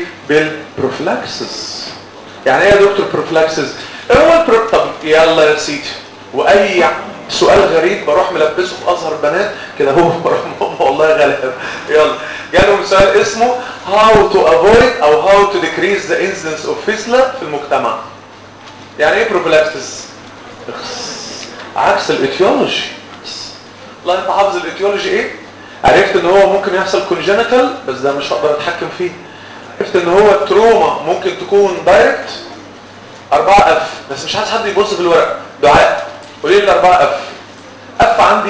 بالبروفلاكسس يعني ايه يا دكتور بروفلاكسس هو البرو... طب يلا يا سيدي واي سؤال غريب بروح ملبسه في ازهر بنات كده هو والله غالب يلا جالهم سؤال اسمه how to avoid او how to decrease the incidence of fistula في المجتمع يعني ايه بروفلاكسس عكس الايتيولوجي والله انت حافظ الايتيولوجي ايه عرفت ان هو ممكن يحصل كونجنتال بس ده مش هقدر اتحكم فيه عرفت ان هو التروما ممكن تكون دايركت 4 اف بس مش عايز حد يبص في الورق دعاء قولي لي 4 اف اف عندي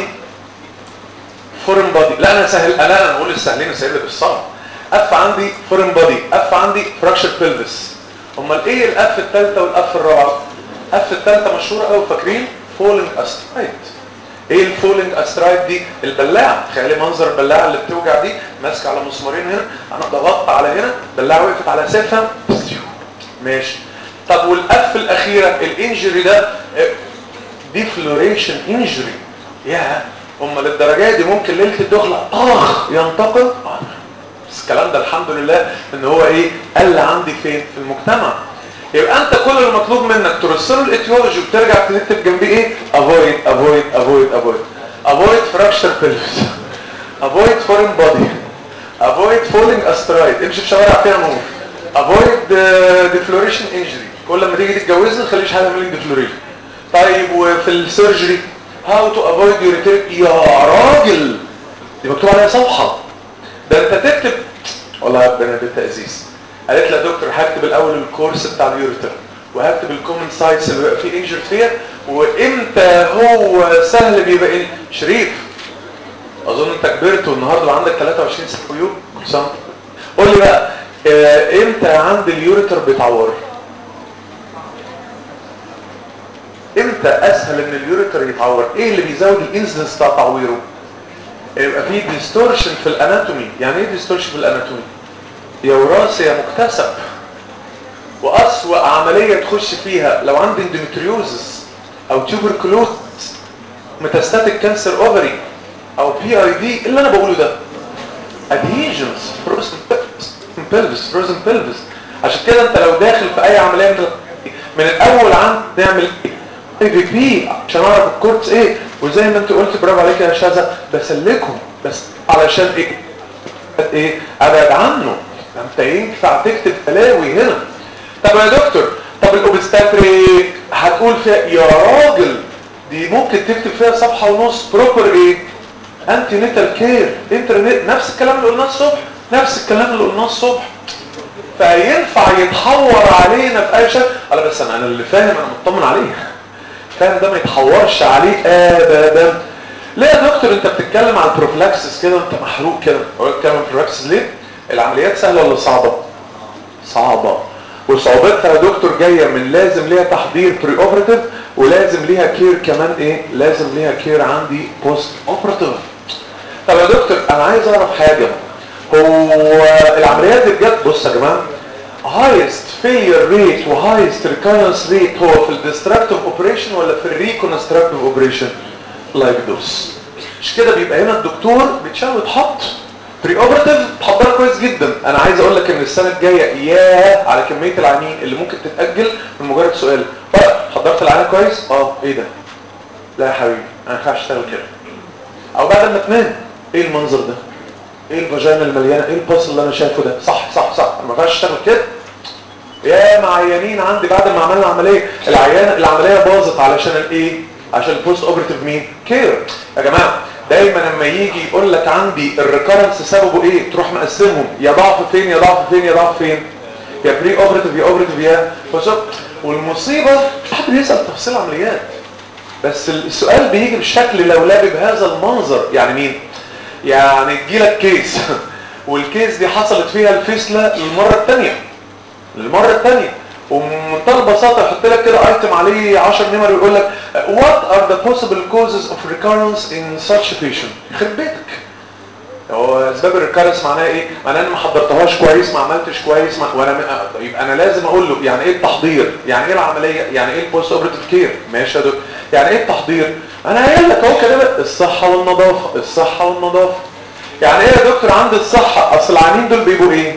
فورن بادي لا انا سهل انا انا اقول السهلين سهل لك الصعب اف عندي فورن بادي اف عندي فراكشر بيلفس امال ايه الاف الثالثه والاف الرابعه اف الثالثه مشهوره قوي فاكرين فولنج استرايد ايه الفولنج استرايد دي البلاعه تخيلي منظر البلاعه اللي بتوجع دي ماسكه على مسمارين هنا انا ضغطت على هنا البلاعه وقفت على سيفها ماشي طب والاف الاخيره الانجري ده ديفلوريشن انجري يا امال الدرجات دي ممكن ليله الدخله طخ ينتقل بس الكلام ده الحمد لله ان هو ايه قل عندي فين في المجتمع يبقى انت كل المطلوب منك ترسله الايتيولوجي وترجع تكتب جنبيه ايه افويد افويد افويد افويد افويد فراكشر بيلفس افويد فورين بودي افويد فولينج استرايد امشي في شوارع فيها نور افويد ديفلوريشن انجري كل ما تيجي تتجوزني ما تخليش حاجه من ديفلوريشن طيب وفي السيرجري هاو تو افويد يوريتيريك يا راجل دي مكتوب عليها صفحه ده انت تكتب والله يا ربنا بنت ازيز قالت لي يا دكتور هكتب الاول الكورس بتاع اليوريتر وهكتب الكومن سايتس اللي بيبقى فيه انجر فيها وامتى هو سهل بيبقى ايه شريف اظن انت كبرت والنهارده بقى عندك 23 سنه ويوم كل سنه قول لي بقى اه امتى عند اليوريتر بيتعور امتى اسهل ان اليوريتر يتعور ايه اللي بيزود الانسنس بتاع تعويره يبقى فيه ديستورشن في الاناتومي يعني ايه ديستورشن في الاناتومي يا وراثي يا مكتسب واسوأ عملية تخش فيها لو عندي اندومتريوزس او تيوبركلوز ميتاستاتيك كانسر اوفري او بي اي دي اللي انا بقوله ده ادهيجنز فروزن بيلفس فروزن بيلفس عشان كده انت لو داخل في اي عملية من من الاول عند نعمل اي في بي عشان اعرف الكورتس ايه وزي ما انت قلت برافو عليك يا شاذة بسلكهم بس علشان ايه ايه ابعد عنه انت ينفع تكتب بلاوي هنا طب يا دكتور طب الاوبستاتريك هتقول فيها يا راجل دي ممكن تكتب فيها صفحه ونص بروبر ايه انتي نيتال كير انترنت نفس الكلام اللي قلناه الصبح نفس الكلام اللي قلناه الصبح فينفع يتحور علينا في اي شكل انا بس انا اللي فاهم انا مطمن عليه فاهم ده ما يتحورش عليه ابدا ليه يا دكتور انت بتتكلم عن البروفلاكسس كده وانت محروق كده اقول لك كلمه بروفلاكسس ليه العمليات سهله ولا صعبه صعبه وصعوبتها يا دكتور جايه من لازم ليها تحضير بري اوبراتيف ولازم ليها كير كمان ايه لازم ليها كير عندي بوست اوبراتيف طب يا دكتور انا عايز اعرف حاجه هو العمليات دي بجد بص يا جماعه highest failure rate و highest recurrence rate هو في الديستراكتيف اوبريشن ولا في الريكونستراكتيف اوبريشن لايك دوس مش كده بيبقى هنا الدكتور بيتشال ويتحط بري اوبراتيف تحضرها كويس جدا انا عايز اقول لك ان السنه الجايه ياه على كميه العيانين اللي ممكن تتاجل من مجرد سؤال فرق حضرت العيان كويس اه ايه ده لا يا حبيبي انا ما ينفعش اشتغل كده او بعد ما تنام ايه المنظر ده ايه الفاجينا المليانه ايه الباص اللي انا شايفه ده صح صح صح انا ما ينفعش اشتغل كده يا معينين عندي بعد ما عملنا عمليه العيان العمليه باظت علشان الايه عشان البوست اوبراتيف مين كير يا جماعه دايما لما يجي يقول لك عندي الريكارنس سببه ايه تروح مقسمهم يا ضعف فين يا ضعف فين يا ضعف فين يا بري اوبراتيف يا اوبراتيف يا بوست والمصيبه مش حد بيسال تفاصيل العمليات بس السؤال بيجي بالشكل لولبي بهذا المنظر يعني مين يعني تجيلك كيس والكيس دي حصلت فيها الفيسلة للمرة الثانية للمرة الثانية ومنتهى البساطة يحط لك كده ايتم عليه 10 نمر ويقول لك what are the possible causes of recurrence in such a patient يخرب بيتك هو اسباب الريكارنس معناها ايه؟ معناها انا ما حضرتهاش كويس ما عملتش كويس ما وانا م... يبقى انا لازم اقول له يعني ايه التحضير؟ يعني ايه العمليه؟ يعني ايه البوست اوبريتيف كير؟ ماشي يا دكتور يعني ايه التحضير؟ انا قايل لك اهو كده الصحه والنظافه الصحه والنظافه يعني ايه يا دكتور عند الصحه اصل العيانين دول بيبقوا ايه؟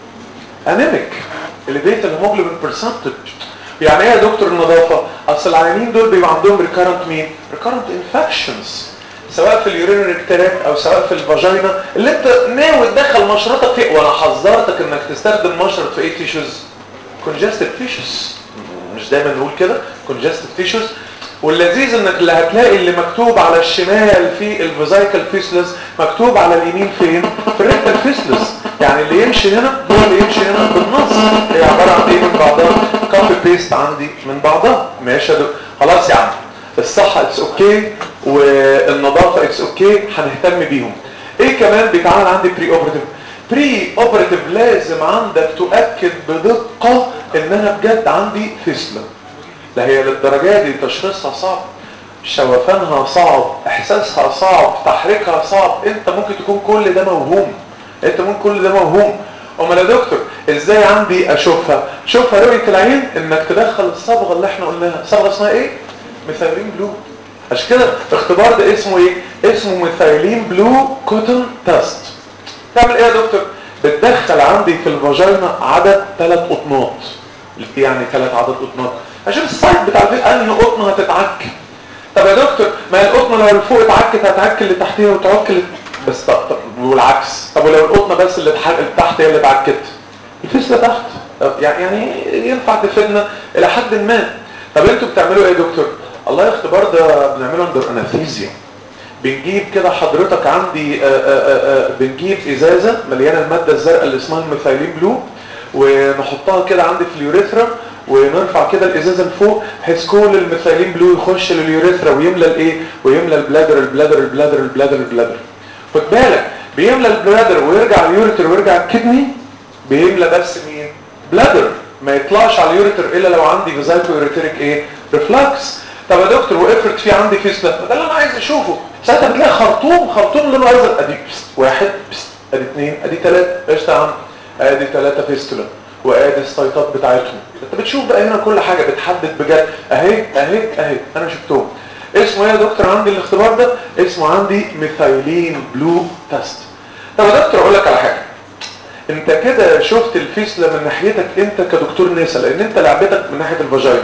انيميك اليفيت الهيموجلوبين برسنتج يعني ايه يا دكتور النظافه؟ اصل العيانين دول بيبقى عندهم ريكارنت مين؟ ريكارنت انفكشنز سواء في اليورينري تراك او سواء في الفاجينا اللي انت ناوي تدخل مشرطك فيه وانا حذرتك انك تستخدم مشرط في ايه تيشوز كونجستيف تيشوز مش دايما نقول كده كونجستيف تيشوز واللذيذ انك اللي هتلاقي اللي مكتوب على الشمال في الفيزايكال فيسلس مكتوب على اليمين فين في الريكتال فيسلس يعني اللي يمشي هنا هو اللي يمشي هنا بالنص هي عباره عن ايه من بعضها كوبي بيست عندي من بعضها ماشي يا دكتور خلاص يا عم الصحة اتس اوكي والنظافة اتس اوكي هنهتم بيهم ايه كمان بيتعمل عندي بري اوبراتيف بري اوبراتيف لازم عندك تؤكد بدقة ان انا بجد عندي فيسلة لا هي للدرجة دي تشخيصها صعب شوفانها صعب احساسها صعب تحريكها صعب انت ممكن تكون كل ده موهوم انت ممكن كل ده موهوم امال يا دكتور ازاي عندي اشوفها شوفها رؤية العين انك تدخل الصبغة اللي احنا قلناها صبغة اسمها ايه ميثايلين بلو عشان كده الاختبار ده اسمه ايه اسمه ميثايلين بلو كوتون تيست تعمل ايه يا دكتور بتدخل عندي في الفاجينا عدد ثلاث قطنات يعني ثلاث عدد قطنات عشان السايت بتاع البيت انهي قطنه هتتعك طب يا دكتور ما هي القطنه لو اللي فوق اتعكت هتعك اللي تحتيها وتعك اللي بس طب, طب والعكس طب ولو القطنه بس اللي تحت هي اللي اتعكت الفيسله تحت يعني يعني ينفع تفيدنا الى حد ما طب انتوا بتعملوا ايه يا دكتور الله الاختبار ده بنعمله اندر انستيزيا بنجيب كده حضرتك عندي آآ آآ بنجيب ازازه مليانه الماده الزرقاء اللي اسمها الميثايلين بلو ونحطها كده عندي في اليوريثرا ونرفع كده الازازه لفوق بحيث كل الميثايلين بلو يخش لليوريثرا ويملى الايه ويملى البلادر البلادر البلادر البلادر البلادر خد بالك بيملى البلادر ويرجع اليوريتر ويرجع الكدني بيملى بس مين بلادر ما يطلعش على اليوريتر الا لو عندي فيزايكو يوريتريك ايه ريفلكس طب يا دكتور وافرض في عندي فيسلا ده اللي انا عايز اشوفه ساعتها بتلاقي خرطوم خرطوم لونه ازرق ادي بست واحد بست ادي اثنين ادي ثلاثه قشطه يا عم ادي ثلاثه فيستولا وادي السيطات بتاعتهم انت بتشوف بقى هنا كل حاجه بتحدد بجد اهي اهي اهي انا شفتهم اسمه ايه يا دكتور عندي الاختبار ده اسمه عندي ميثايلين بلو تيست طب يا دكتور اقول لك على حاجه انت كده شفت الفيسلا من ناحيتك انت كدكتور نسا لان انت لعبتك من ناحيه الفاجينا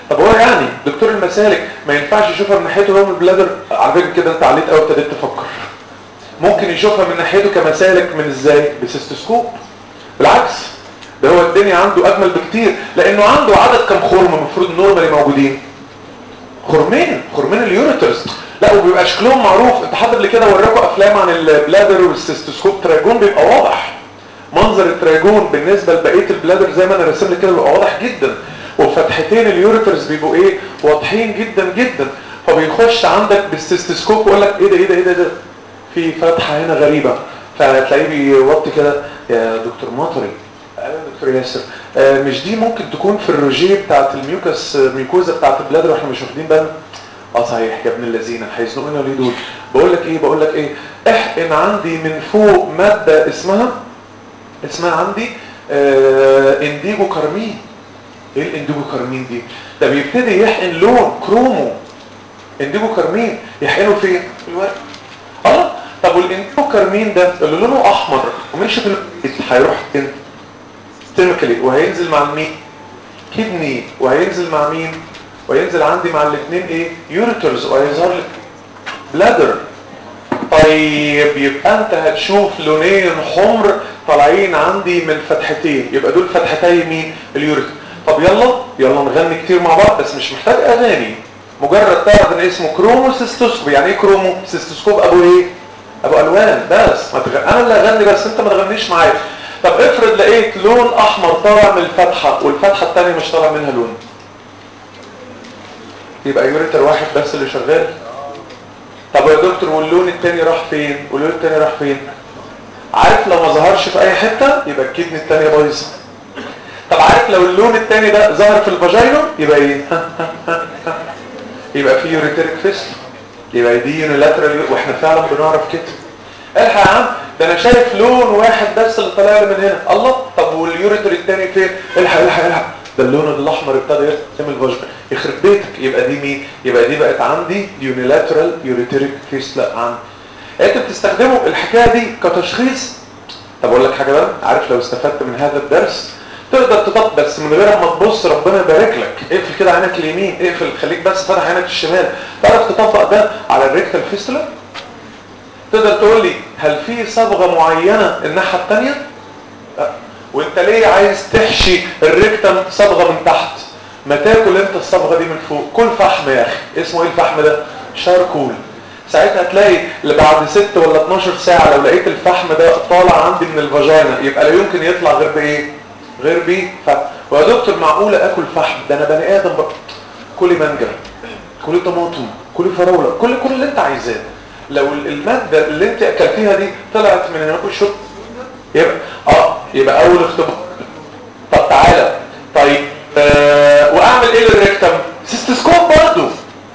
طب هو يعني دكتور المسالك ما ينفعش يشوفها من ناحيته هو من البلادر على فكره كده انت عليت قوي ابتديت تفكر ممكن يشوفها من ناحيته كمسالك من ازاي بسيستوسكوب بالعكس ده هو الدنيا عنده اجمل بكتير لانه عنده عدد كم خرم المفروض نورمالي موجودين خرمين خرمين اليوريترز لا وبيبقى شكلهم معروف انت حد قبل كده وراكم افلام عن البلادر والسيستوسكوب تراجون بيبقى واضح منظر التراجون بالنسبه لبقيه البلادر زي ما انا راسم لك كده بيبقى واضح جدا وفتحتين اليوريترز بيبقوا ايه واضحين جدا جدا فبيخش عندك بالسيستوسكوب ويقول لك ايه ده ايه ده ايه ده, إيه ده؟ في فتحه هنا غريبه فتلاقيه بيوطي كده يا دكتور مطري ايوه يا دكتور ياسر آه مش دي ممكن تكون في الروجيه بتاعت الميوكس ميوكوزا بتاعت البلادر واحنا مش واخدين بالنا اه صحيح يا ابن الذين هيزنقونا ليه دول بقول لك ايه بقول لك ايه احقن عندي من فوق ماده اسمها اسمها عندي آه انديجو كارمين ايه الانديجو كارمين دي ده بيبتدي يحقن لون كرومو انديجو كارمين يحقنه فين في الورق اه طب والانديجو كارمين ده اللي لونه احمر وماشي في الورق هيروح فين سيستميكالي وهينزل مع مين كدني وهينزل مع مين وينزل عندي مع الاثنين ايه يوريترز وهيظهر لك بلادر طيب يبقى انت هتشوف لونين حمر طالعين عندي من فتحتين يبقى دول فتحتي مين اليوريتر طب يلا يلا نغني كتير مع بعض بس مش محتاج اغاني مجرد تعرف ان اسمه كرومو سيستوسكوب يعني ايه كرومو سيستوسكوب ابو ايه ابو الوان بس ما تغ... انا اللي اغني بس انت ما تغنيش معايا طب افرض لقيت لون احمر طالع من الفتحه والفتحه الثانيه مش طالع منها لون يبقى يوريتر واحد بس اللي شغال طب يا دكتور واللون التاني راح فين واللون التاني راح فين عارف لو ما ظهرش في اي حتة يبقى الكدني التانية بايظه طب عارف لو اللون التاني ده ظهر في الفاجينا يبقى ايه يبقى في يوريتريك فيسل يبقى دي يونيلاترال واحنا فعلا بنعرف كده الحق يا عم ده انا شايف لون واحد بس اللي طالع لي من هنا الله طب واليوريتر التاني فين الحق الحق الحق ده اللون الاحمر ابتدى يرسم الفاجينا يخرب بيتك يبقى دي مين يبقى دي بقت عندي يونيلاترال يوريتريك فيسلا عندي انت بتستخدموا الحكايه دي كتشخيص طب اقول لك حاجه بقى عارف لو استفدت من هذا الدرس تقدر تطبق بس من غير ما تبص ربنا يبارك لك اقفل كده عينك اليمين اقفل خليك بس فاتح عينك الشمال تعرف تطبق ده على الريكتال فيستولا تقدر تقول لي هل في صبغه معينه الناحيه الثانيه لا وانت ليه عايز تحشي الريكتم صبغه من تحت ما تاكل انت الصبغه دي من فوق كل فحم يا اخي اسمه ايه الفحم ده شاركول ساعتها هتلاقي بعد 6 ولا 12 ساعه لو لقيت الفحم ده طالع عندي من الفاجينا يبقى لا يمكن يطلع غير بايه غير بيه فحم ويا دكتور معقوله اكل فحم ده انا بني ادم بقى كلي مانجا كلي طماطم كلي فراوله كل كل اللي انت عايزاه لو الماده اللي انت اكلتيها دي طلعت من هنا شوف يبقى اه يبقى اول اختبار طب تعالى طيب آه واعمل ايه للريكتم سيستوسكوب برضو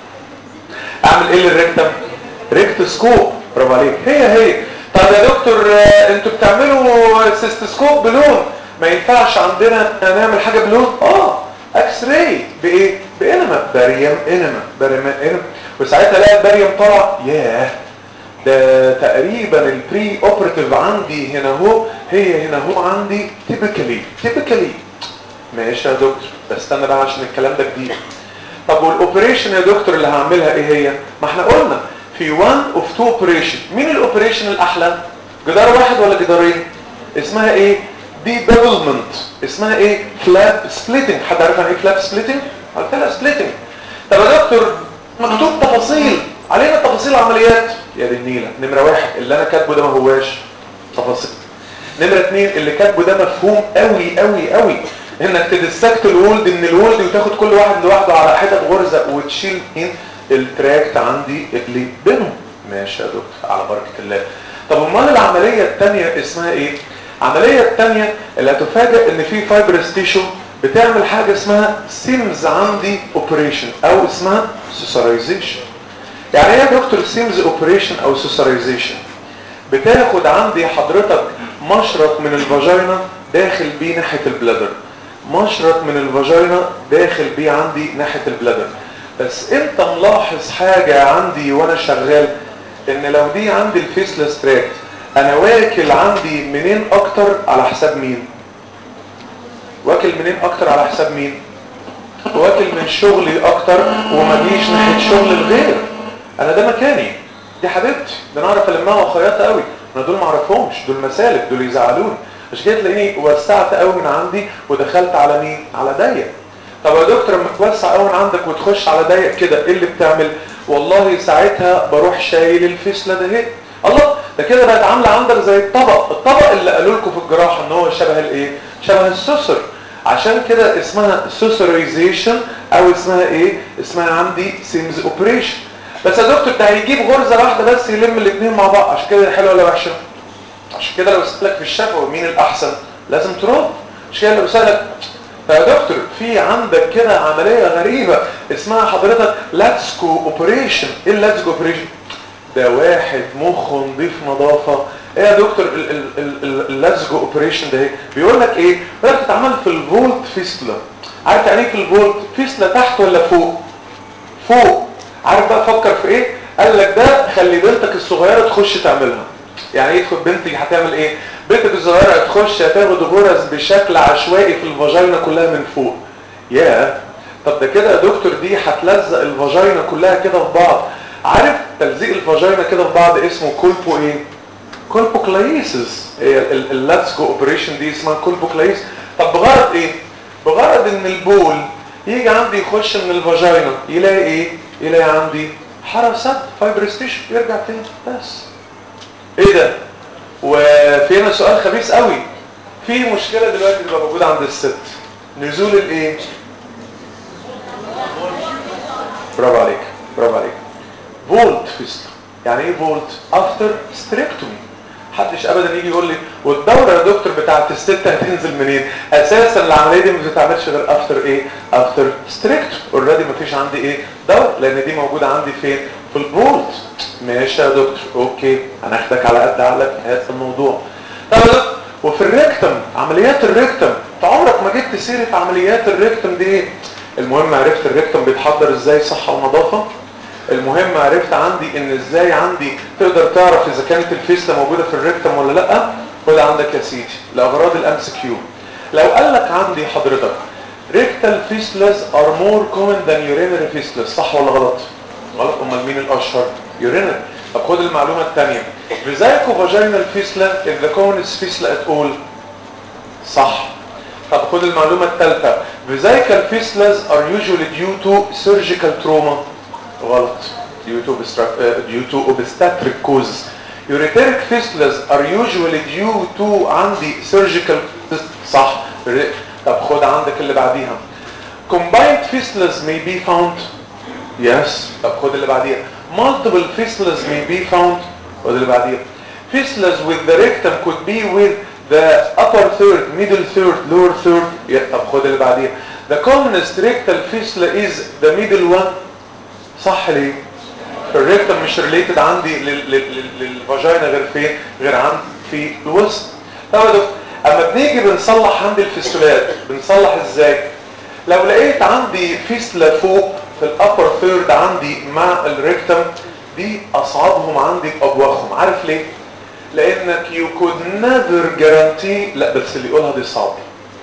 اعمل ايه للريكتم ريكتوسكوب برافو عليك هي هي طب يا دكتور آه انتوا بتعملوا سيستوسكوب بلون ما ينفعش عندنا نعمل حاجه بلون اه اكس راي بايه بانما باريم انما باريم انما وساعتها الاقي الباريم طلع ياه ده تقريبا البري اوبراتيف عندي هنا اهو هي هنا اهو عندي تيبيكالي تيبيكالي ماشي يا دكتور بس استنى بقى عشان الكلام ده جديد طب والاوبريشن يا دكتور اللي هعملها ايه هي ما احنا قلنا في وان اوف تو اوبريشن مين الاوبريشن الاحلى جدار واحد ولا جدارين اسمها ايه دي ديفلوبمنت اسمها ايه فلاب سبليتنج حد عارف يعني ايه فلاب سبليتنج قلت لها سبليتنج طب يا دكتور مكتوب تفاصيل علينا تفاصيل العمليات يا دي النيله نمره واحد اللي انا كاتبه ده ما هواش تفاصيل نمره اثنين اللي كاتبه ده مفهوم قوي قوي قوي انك تدستكت الولد من الولد وتاخد كل واحد لوحده على حتت غرزه وتشيل مين التراكت عندي اللي بينهم ماشي يا دكتور على بركه الله طب امال العمليه الثانيه اسمها ايه العمليه الثانيه اللي هتفاجئ ان في فايبرس تيشو بتعمل حاجه اسمها سيمز عندي اوبريشن او اسمها سوسرايزيشن يعني ايه يا دكتور سيمز اوبريشن او سوسرايزيشن بتاخد عندي حضرتك مشرط من الفاجينا داخل بيه ناحيه البلادر مشرط من الفاجينا داخل بيه عندي ناحيه البلادر بس انت ملاحظ حاجه عندي وانا شغال ان لو دي عندي الفيسلس تراكت انا واكل عندي منين اكتر على حساب مين واكل منين اكتر على حساب مين واكل من شغلي اكتر وما جيش ناحيه شغل الغير انا ده مكاني دي حبيبتي ده انا اعرف المها وخياطه قوي انا دول ما اعرفهمش دول مسالك دول يزعلوني عشان كده تلاقيني وسعت قوي من عندي ودخلت على مين على ضيق طب يا دكتور لما توسع قوي من عندك وتخش على ضيق كده ايه اللي بتعمل والله ساعتها بروح شايل الفسله ده اهي الله ده كده بقت عامله عندك زي الطبق الطبق اللي قالوا لكم في الجراحه ان هو شبه الايه شبه السوسر عشان كده اسمها سوسرايزيشن او اسمها ايه اسمها عندي سيمز اوبريشن بس يا دكتور ده هيجيب غرزه واحده بس يلم الاثنين مع بعض عشان كده حلوه ولا وحشه عشان كده لو سألك في الشفوي مين الأحسن لازم ترد عشان كده لو سألك يا دكتور في عندك كده عملية غريبة اسمها حضرتك لاتسكو اوبريشن ايه اللاتسكو اوبريشن ده واحد مخه نضيف نظافة ايه يا دكتور اللاتسكو اوبريشن ده ايه بيقول لك ايه بيقول لك تتعمل في الفولت فيستلا عارف يعني ايه في الفولت فيستلا تحت ولا فوق فوق عارف بقى فكر في ايه قال لك ده خلي بنتك الصغيرة تخش تعملها يعني ايه تدخل بنتي هتعمل ايه بنتك الصغيره هتخش هتاخد غرز بشكل عشوائي في الفاجينا كلها من فوق يا طب ده كده يا دكتور دي هتلزق الفاجينا كلها كده في بعض عارف تلزيق الفاجينا كده في بعض اسمه كولبو ايه كولبوكلايسيس هي اللاتسكو اوبريشن دي اسمها كولبوكلايس طب بغرض ايه بغرض ان البول يجي عندي يخش من الفاجينا يلاقي ايه يلاقي عندي حرسات فايبرستيشن يرجع تاني بس ايه ده وفي هنا سؤال خبيث قوي في مشكله دلوقتي بتبقى موجوده عند الست نزول الايه برافو عليك برافو عليك فولت فيستر يعني ايه فولت افتر ستريكتومي محدش ابدا يجي يقول لي والدوره يا دكتور بتاعت الست هتنزل منين اساسا العمليه دي ما بتتعملش غير افتر ايه افتر ستريكت اوريدي ما فيش عندي ايه دوره لان دي موجوده عندي فين في الفولت ماشي يا دكتور اوكي هناخدك على قد عقلك في هذا الموضوع طب يا دكتور وفي الريكتم عمليات الريكتم انت عمرك ما جبت سيره عمليات الريكتم دي ايه المهم عرفت الريكتم بيتحضر ازاي صحه ونظافه المهم عرفت عندي ان ازاي عندي تقدر تعرف اذا كانت الفيسلا موجوده في الريكتم ولا لا خد عندك يا سيدي لاغراض الام سي كيو لو قال لك عندي حضرتك ريكتال فيسلاز ار مور كومن ذان يورينري فيسلاز صح ولا غلط غلط امال مين الاشهر يورينري طب خد المعلومه الثانيه فيزايكو فاجينال فيسلا از ذا كومنست فيسلا ات اول صح طب خد المعلومه الثالثه فيزايكال فيسلاز ار يوجوالي ديو تو سيرجيكال تروما غلط due to, due to obstetric causes. Ureteric fistulas are usually due to عندي surgical صح طب خد عندك اللي بعديها combined fistulas may be found yes طب خد اللي بعديها multiple fistulas may be found خد اللي بعديها fistulas with the rectum could be with the upper third middle third lower third yeah. طب خد اللي بعديها the commonest rectal fistula is the middle one صح ليه الريكتم مش ريليتد عندي للفاجينا غير فين غير عند في الوسط طب يا دكتور اما بنيجي بنصلح عندي الفيستولات بنصلح ازاي لو لقيت عندي فيستلا فوق في الابر ثيرد عندي مع الريكتم دي اصعبهم عندي بابواخهم عارف ليه لانك يو كود نيفر جارانتي لا بس اللي يقولها دي صعب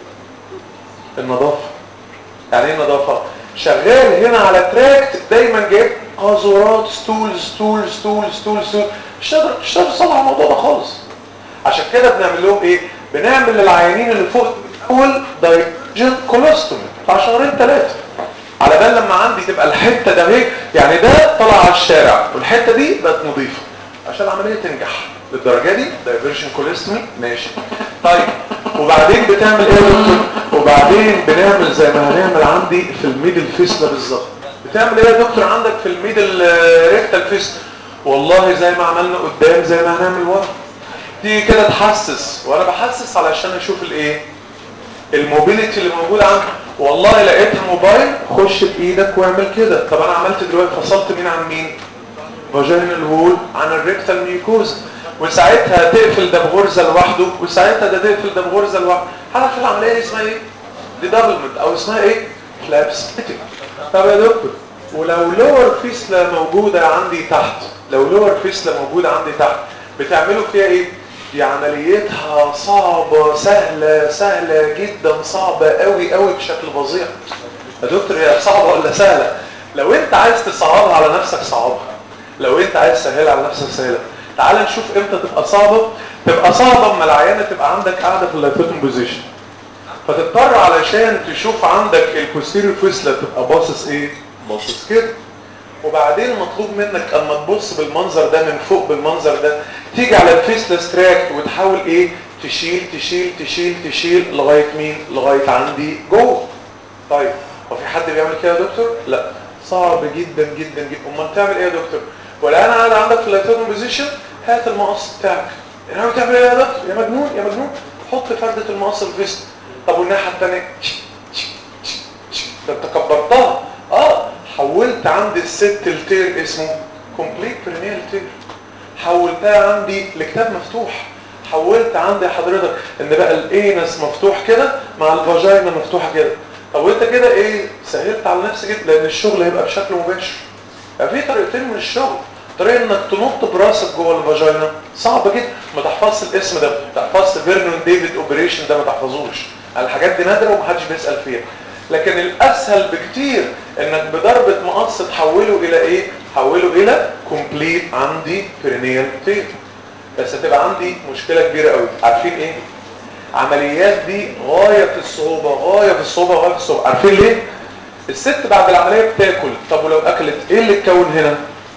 النظافه يعني ايه النظافه شغال هنا على تراكت دايما جايب قاذورات ستول ستول ستول ستول ستول مش قادر مش قادر تصلح الموضوع ده خالص عشان كده بنعمل لهم ايه بنعمل للعيانين اللي فوق اول دايجن كولوستومي بتاع شهرين ثلاثه على بال لما عندي تبقى الحته ده اهي يعني ده طلع على الشارع والحته دي بقت نظيفه عشان العمليه تنجح للدرجه دي دايفرجن كوليستومي ماشي طيب وبعدين بتعمل ايه يا دكتور وبعدين بنعمل زي ما هنعمل عندي في الميدل فيسلا بالظبط بتعمل ايه يا دكتور عندك في الميدل ريكتال فيسلا والله زي ما عملنا قدام زي ما هنعمل ورا تيجي كده تحسس وانا بحسس علشان اشوف الايه الموبيليتي اللي موجوده عندي والله لقيت الموبايل خش بايدك واعمل كده طب انا عملت دلوقتي فصلت مين عن مين فاجينال وول عن الريكتال ميوكوزا وساعتها تقفل ده بغرزه لوحده وساعتها ده تقفل ده بغرزه لوحده عارف العمليه دي اسمها ايه دي دبلمنت او اسمها ايه فلابسبيتك طب يا دكتور ولو لور فيسلا موجوده عندي تحت لو لور فيسلا موجوده عندي تحت بتعملوا فيها ايه دي عمليتها صعبة سهلة سهلة جدا صعبة قوي قوي بشكل فظيع يا دكتور هي صعبه ولا سهله لو انت عايز تصعبها على نفسك صعبها لو انت عايز تسهلها على نفسك سهلها تعال نشوف امتى تبقى صعبه تبقى صعبه اما العيانه تبقى عندك قاعده في اللايفوتن بوزيشن فتضطر علشان تشوف عندك البوستيريور فيسلا تبقى باصص ايه باصص كده وبعدين مطلوب منك اما تبص بالمنظر ده من فوق بالمنظر ده تيجي على الفيسلا ستراكت وتحاول ايه تشيل تشيل تشيل تشيل لغايه مين لغايه عندي جوه طيب هو في حد بيعمل كده يا دكتور لا صعب جدا جدا جدا امال تعمل ايه يا دكتور ولا انا قاعد عندك في اللايتون بوزيشن هات المقص بتاعك انا بتعمل ايه يا دكتور يا مجنون يا مجنون حط فردة المقص في الفيست طب والناحيه الثانيه ده انت كبرتها اه حولت عندي الست التير اسمه كومبليت برينيال تير حولتها عندي لكتاب مفتوح حولت عندي حضرتك ان بقى الانس مفتوح كده مع الفاجينا مفتوحه كده طب وانت كده ايه سهلت على نفسك جدا لان الشغل هيبقى بشكل مباشر ففي طريقتين من الشغل طريقه انك تنط براسك جوه الفاجينا صعب جدا ما تحفظش الاسم ده ما تحفظش فيرنون ديفيد اوبريشن ده ما تحفظوش الحاجات دي نادره ومحدش بيسال فيها لكن الاسهل بكتير انك بضربه مقص تحوله الى ايه تحوله الى كومبليت عندي بيرينيال تير بس هتبقى عندي مشكله كبيره قوي عارفين ايه عمليات دي غايه في الصعوبه غايه في الصعوبه غايه في الصعوبه عارفين ليه الست بعد العمليه بتاكل طب ولو اكلت ايه اللي اتكون هنا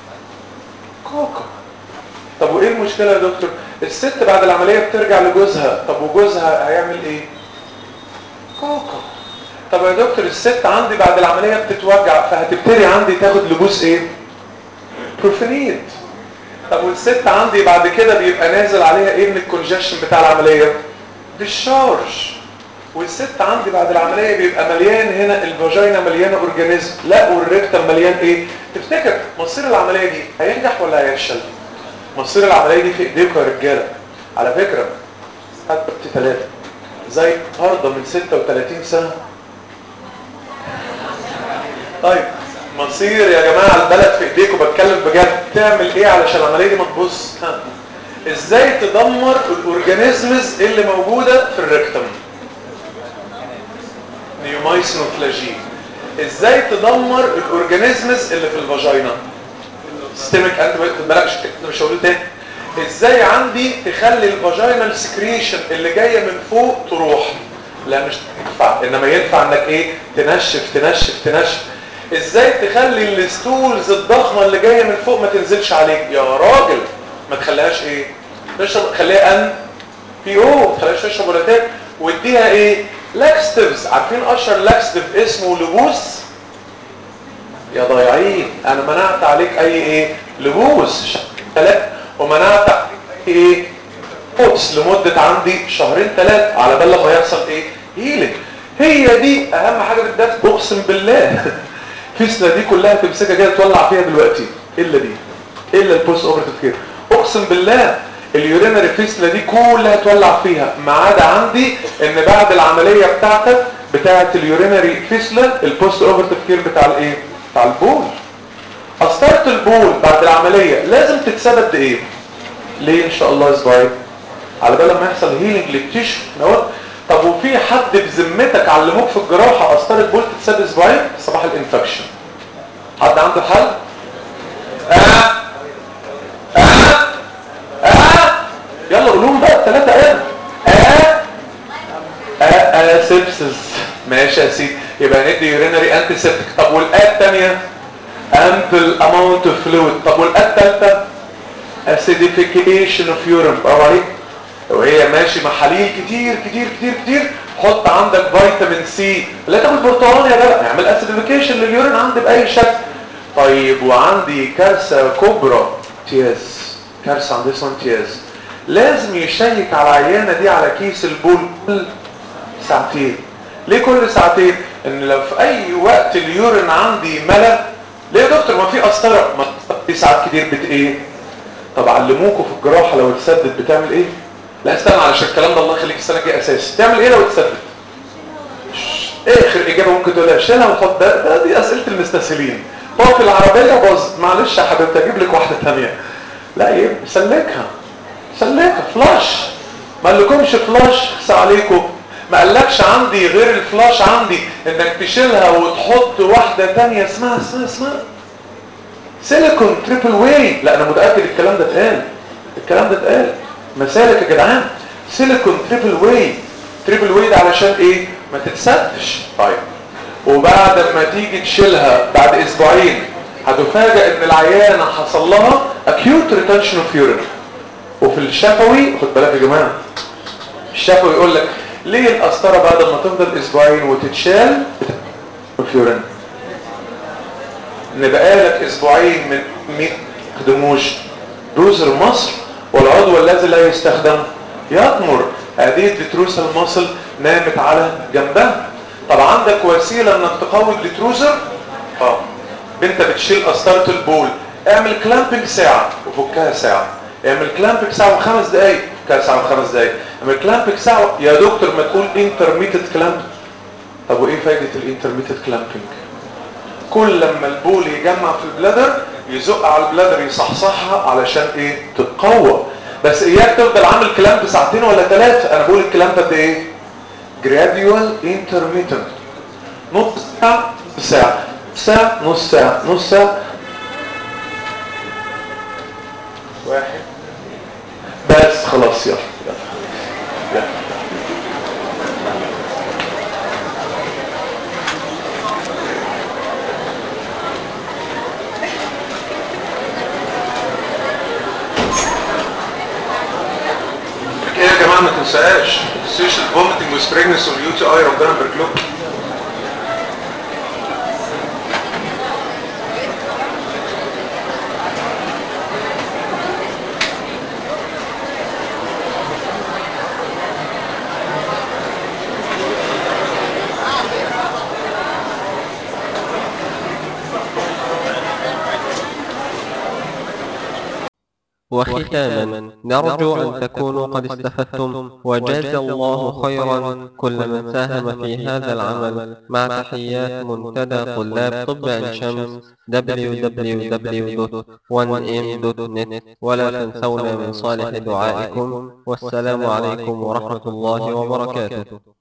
كاكا طب وايه المشكله يا دكتور الست بعد العمليه بترجع لجوزها طب وجوزها هيعمل ايه كاكا طب يا دكتور الست عندي بعد العمليه بتتوجع فهتبتدي عندي تاخد لبوس ايه بروفينيد طب والست عندي بعد كده بيبقى نازل عليها ايه من الكونجكشن بتاع العمليه ديشارج والست عندي بعد العمليه بيبقى مليان هنا الفاجينا مليانه اورجانيزم لا والريكتم مليان ايه تفتكر مصير العمليه دي هينجح ولا هيفشل مصير العمليه دي في ايديكم يا رجاله على فكره حتى ثلاثه زي فرضه من 36 سنه طيب مصير يا جماعه البلد في ايديكم بتكلم بجد تعمل ايه علشان العمليه دي ما تبص ها ازاي تدمر الاورجانيزمز اللي موجوده في الريكتم نيومايسين وفلاجين ازاي تدمر الاورجانيزمز اللي في الفاجينا سيستميك انت بالك مش هقول تاني ازاي عندي تخلي الفاجينال سكريشن اللي جايه من فوق تروح لا مش تنفع انما ينفع انك ايه تنشف تنشف تنشف ازاي تخلي الستولز الضخمه اللي جايه من فوق ما تنزلش عليك يا راجل ما تخليهاش ايه تشرب خليها ان بي او ما تخليهاش تشرب ولا تاكل واديها ايه لاكستيفز عارفين اشهر لاكستيف اسمه لبوس يا ضايعين انا منعت عليك اي ايه لبوس ثلاث ومنعت عليك ايه قدس لمدة عندي شهرين ثلاثة على بال لما يحصل ايه هيلينج هي دي اهم حاجة بالذات اقسم بالله فيسلا دي كلها تمسكها كده تولع فيها دلوقتي الا دي الا البوست اوبرتيف كير اقسم بالله اليورينري فيسلا دي كلها تولع فيها ما عدا عندي ان بعد العمليه بتاعتك بتاعه اليورينري فيسلا البوست اوبرتيف كير بتاع الايه بتاع البول قسطره البول بعد العمليه لازم تتساب قد ايه ليه ان شاء الله اسبوعين على بال ما يحصل هيلينج للتيشو دوت طب وفي حد بذمتك علموك في الجراحه قسطره بول تتساب اسبوعين صباح الانفكشن حد عنده حل آه. آه. آه. يلا قولوهم بقى الثلاثه ايه آه. آه. آه. سيبسس ماشي يا سيدي يبقى ندي يورينري انتي سيبتك طب والآية الثانيه ample amount of fluid طب والآية الثالثه acidification of urine برافو عليك وهي ماشي محاليل كتير كتير كتير كتير حط عندك فيتامين سي لا تاكل برتقال يا جدع اعمل اسيديفيكيشن لليورين عندي باي شكل طيب وعندي كارثه كبرى امتياز كارثه عندي اسمها امتياز لازم يشيك على العيانه دي على كيس البول كل ساعتين ليه كل ساعتين ان لو في اي وقت اليورين عندي ملا ليه يا دكتور ما في قسطره ما في ساعات كتير بت ايه طب علموكوا في الجراحه لو اتسدد بتعمل ايه لا استنى علشان الكلام ده الله يخليك السنه الجايه اساسي تعمل ايه لو اتسدد اخر اجابه ممكن تقولها شيلها وحط ده, ده دي اسئله المستسهلين طاقة العربيه باظت معلش يا حبيبتي اجيب لك واحده ثانيه لا ايه سلكها سلكها فلاش ما لكمش فلاش خس عليكم ما قالكش عندي غير الفلاش عندي انك تشيلها وتحط واحدة تانية اسمها اسمها اسمها سيليكون تريبل واي لا انا متأكد الكلام ده اتقال الكلام ده اتقال مسالك يا جدعان سيليكون تريبل واي تريبل واي ده علشان ايه ما تتسدش طيب وبعد ما تيجي تشيلها بعد اسبوعين هتفاجئ ان العيانة حصل لها acute retention of urine وفي الشفوي خد بالك يا جماعة الشفوي يقول لك ليه القسطرة بعد ما تفضل اسبوعين وتتشال of urine ان بقالك اسبوعين من ما تخدموش دوزر مصر والعضو الذي لا يستخدم يطمر هذه الديتروسال مصل نامت على جنبها طب عندك وسيلة انك تقوي الديتروزر اه انت بتشيل قسطرة البول اعمل كلامبنج ساعة وفكها ساعة اعمل كلامبنج ساعة وخمس دقايق فكها ساعة وخمس دقايق اعمل كلامبنج ساعة يا دكتور ما تقول انترميتد كلامب طب وايه فايدة الانترميتد كلامبنج كل لما البول يجمع في البلادر يزق على البلادر يصحصحها علشان ايه تتقوى بس اياك تفضل عامل كلام ساعتين ولا ثلاثة انا بقول الكلام ده ايه gradual intermittent نص ساعة ساعة ساعة نص ساعة نص ساعة واحد بس خلاص يلا يلا يلا ايه يا جماعه ما تنساش السيشن فوميتنج وسبريجنس واليو تي اي ربنا يبارك لكم وختاما نرجو أن تكونوا قد استفدتم وجاز الله خيرا كل من ساهم في هذا العمل مع تحيات منتدى طلاب طب عين شمس www.1m.net ولا تنسونا من صالح دعائكم والسلام عليكم ورحمة الله وبركاته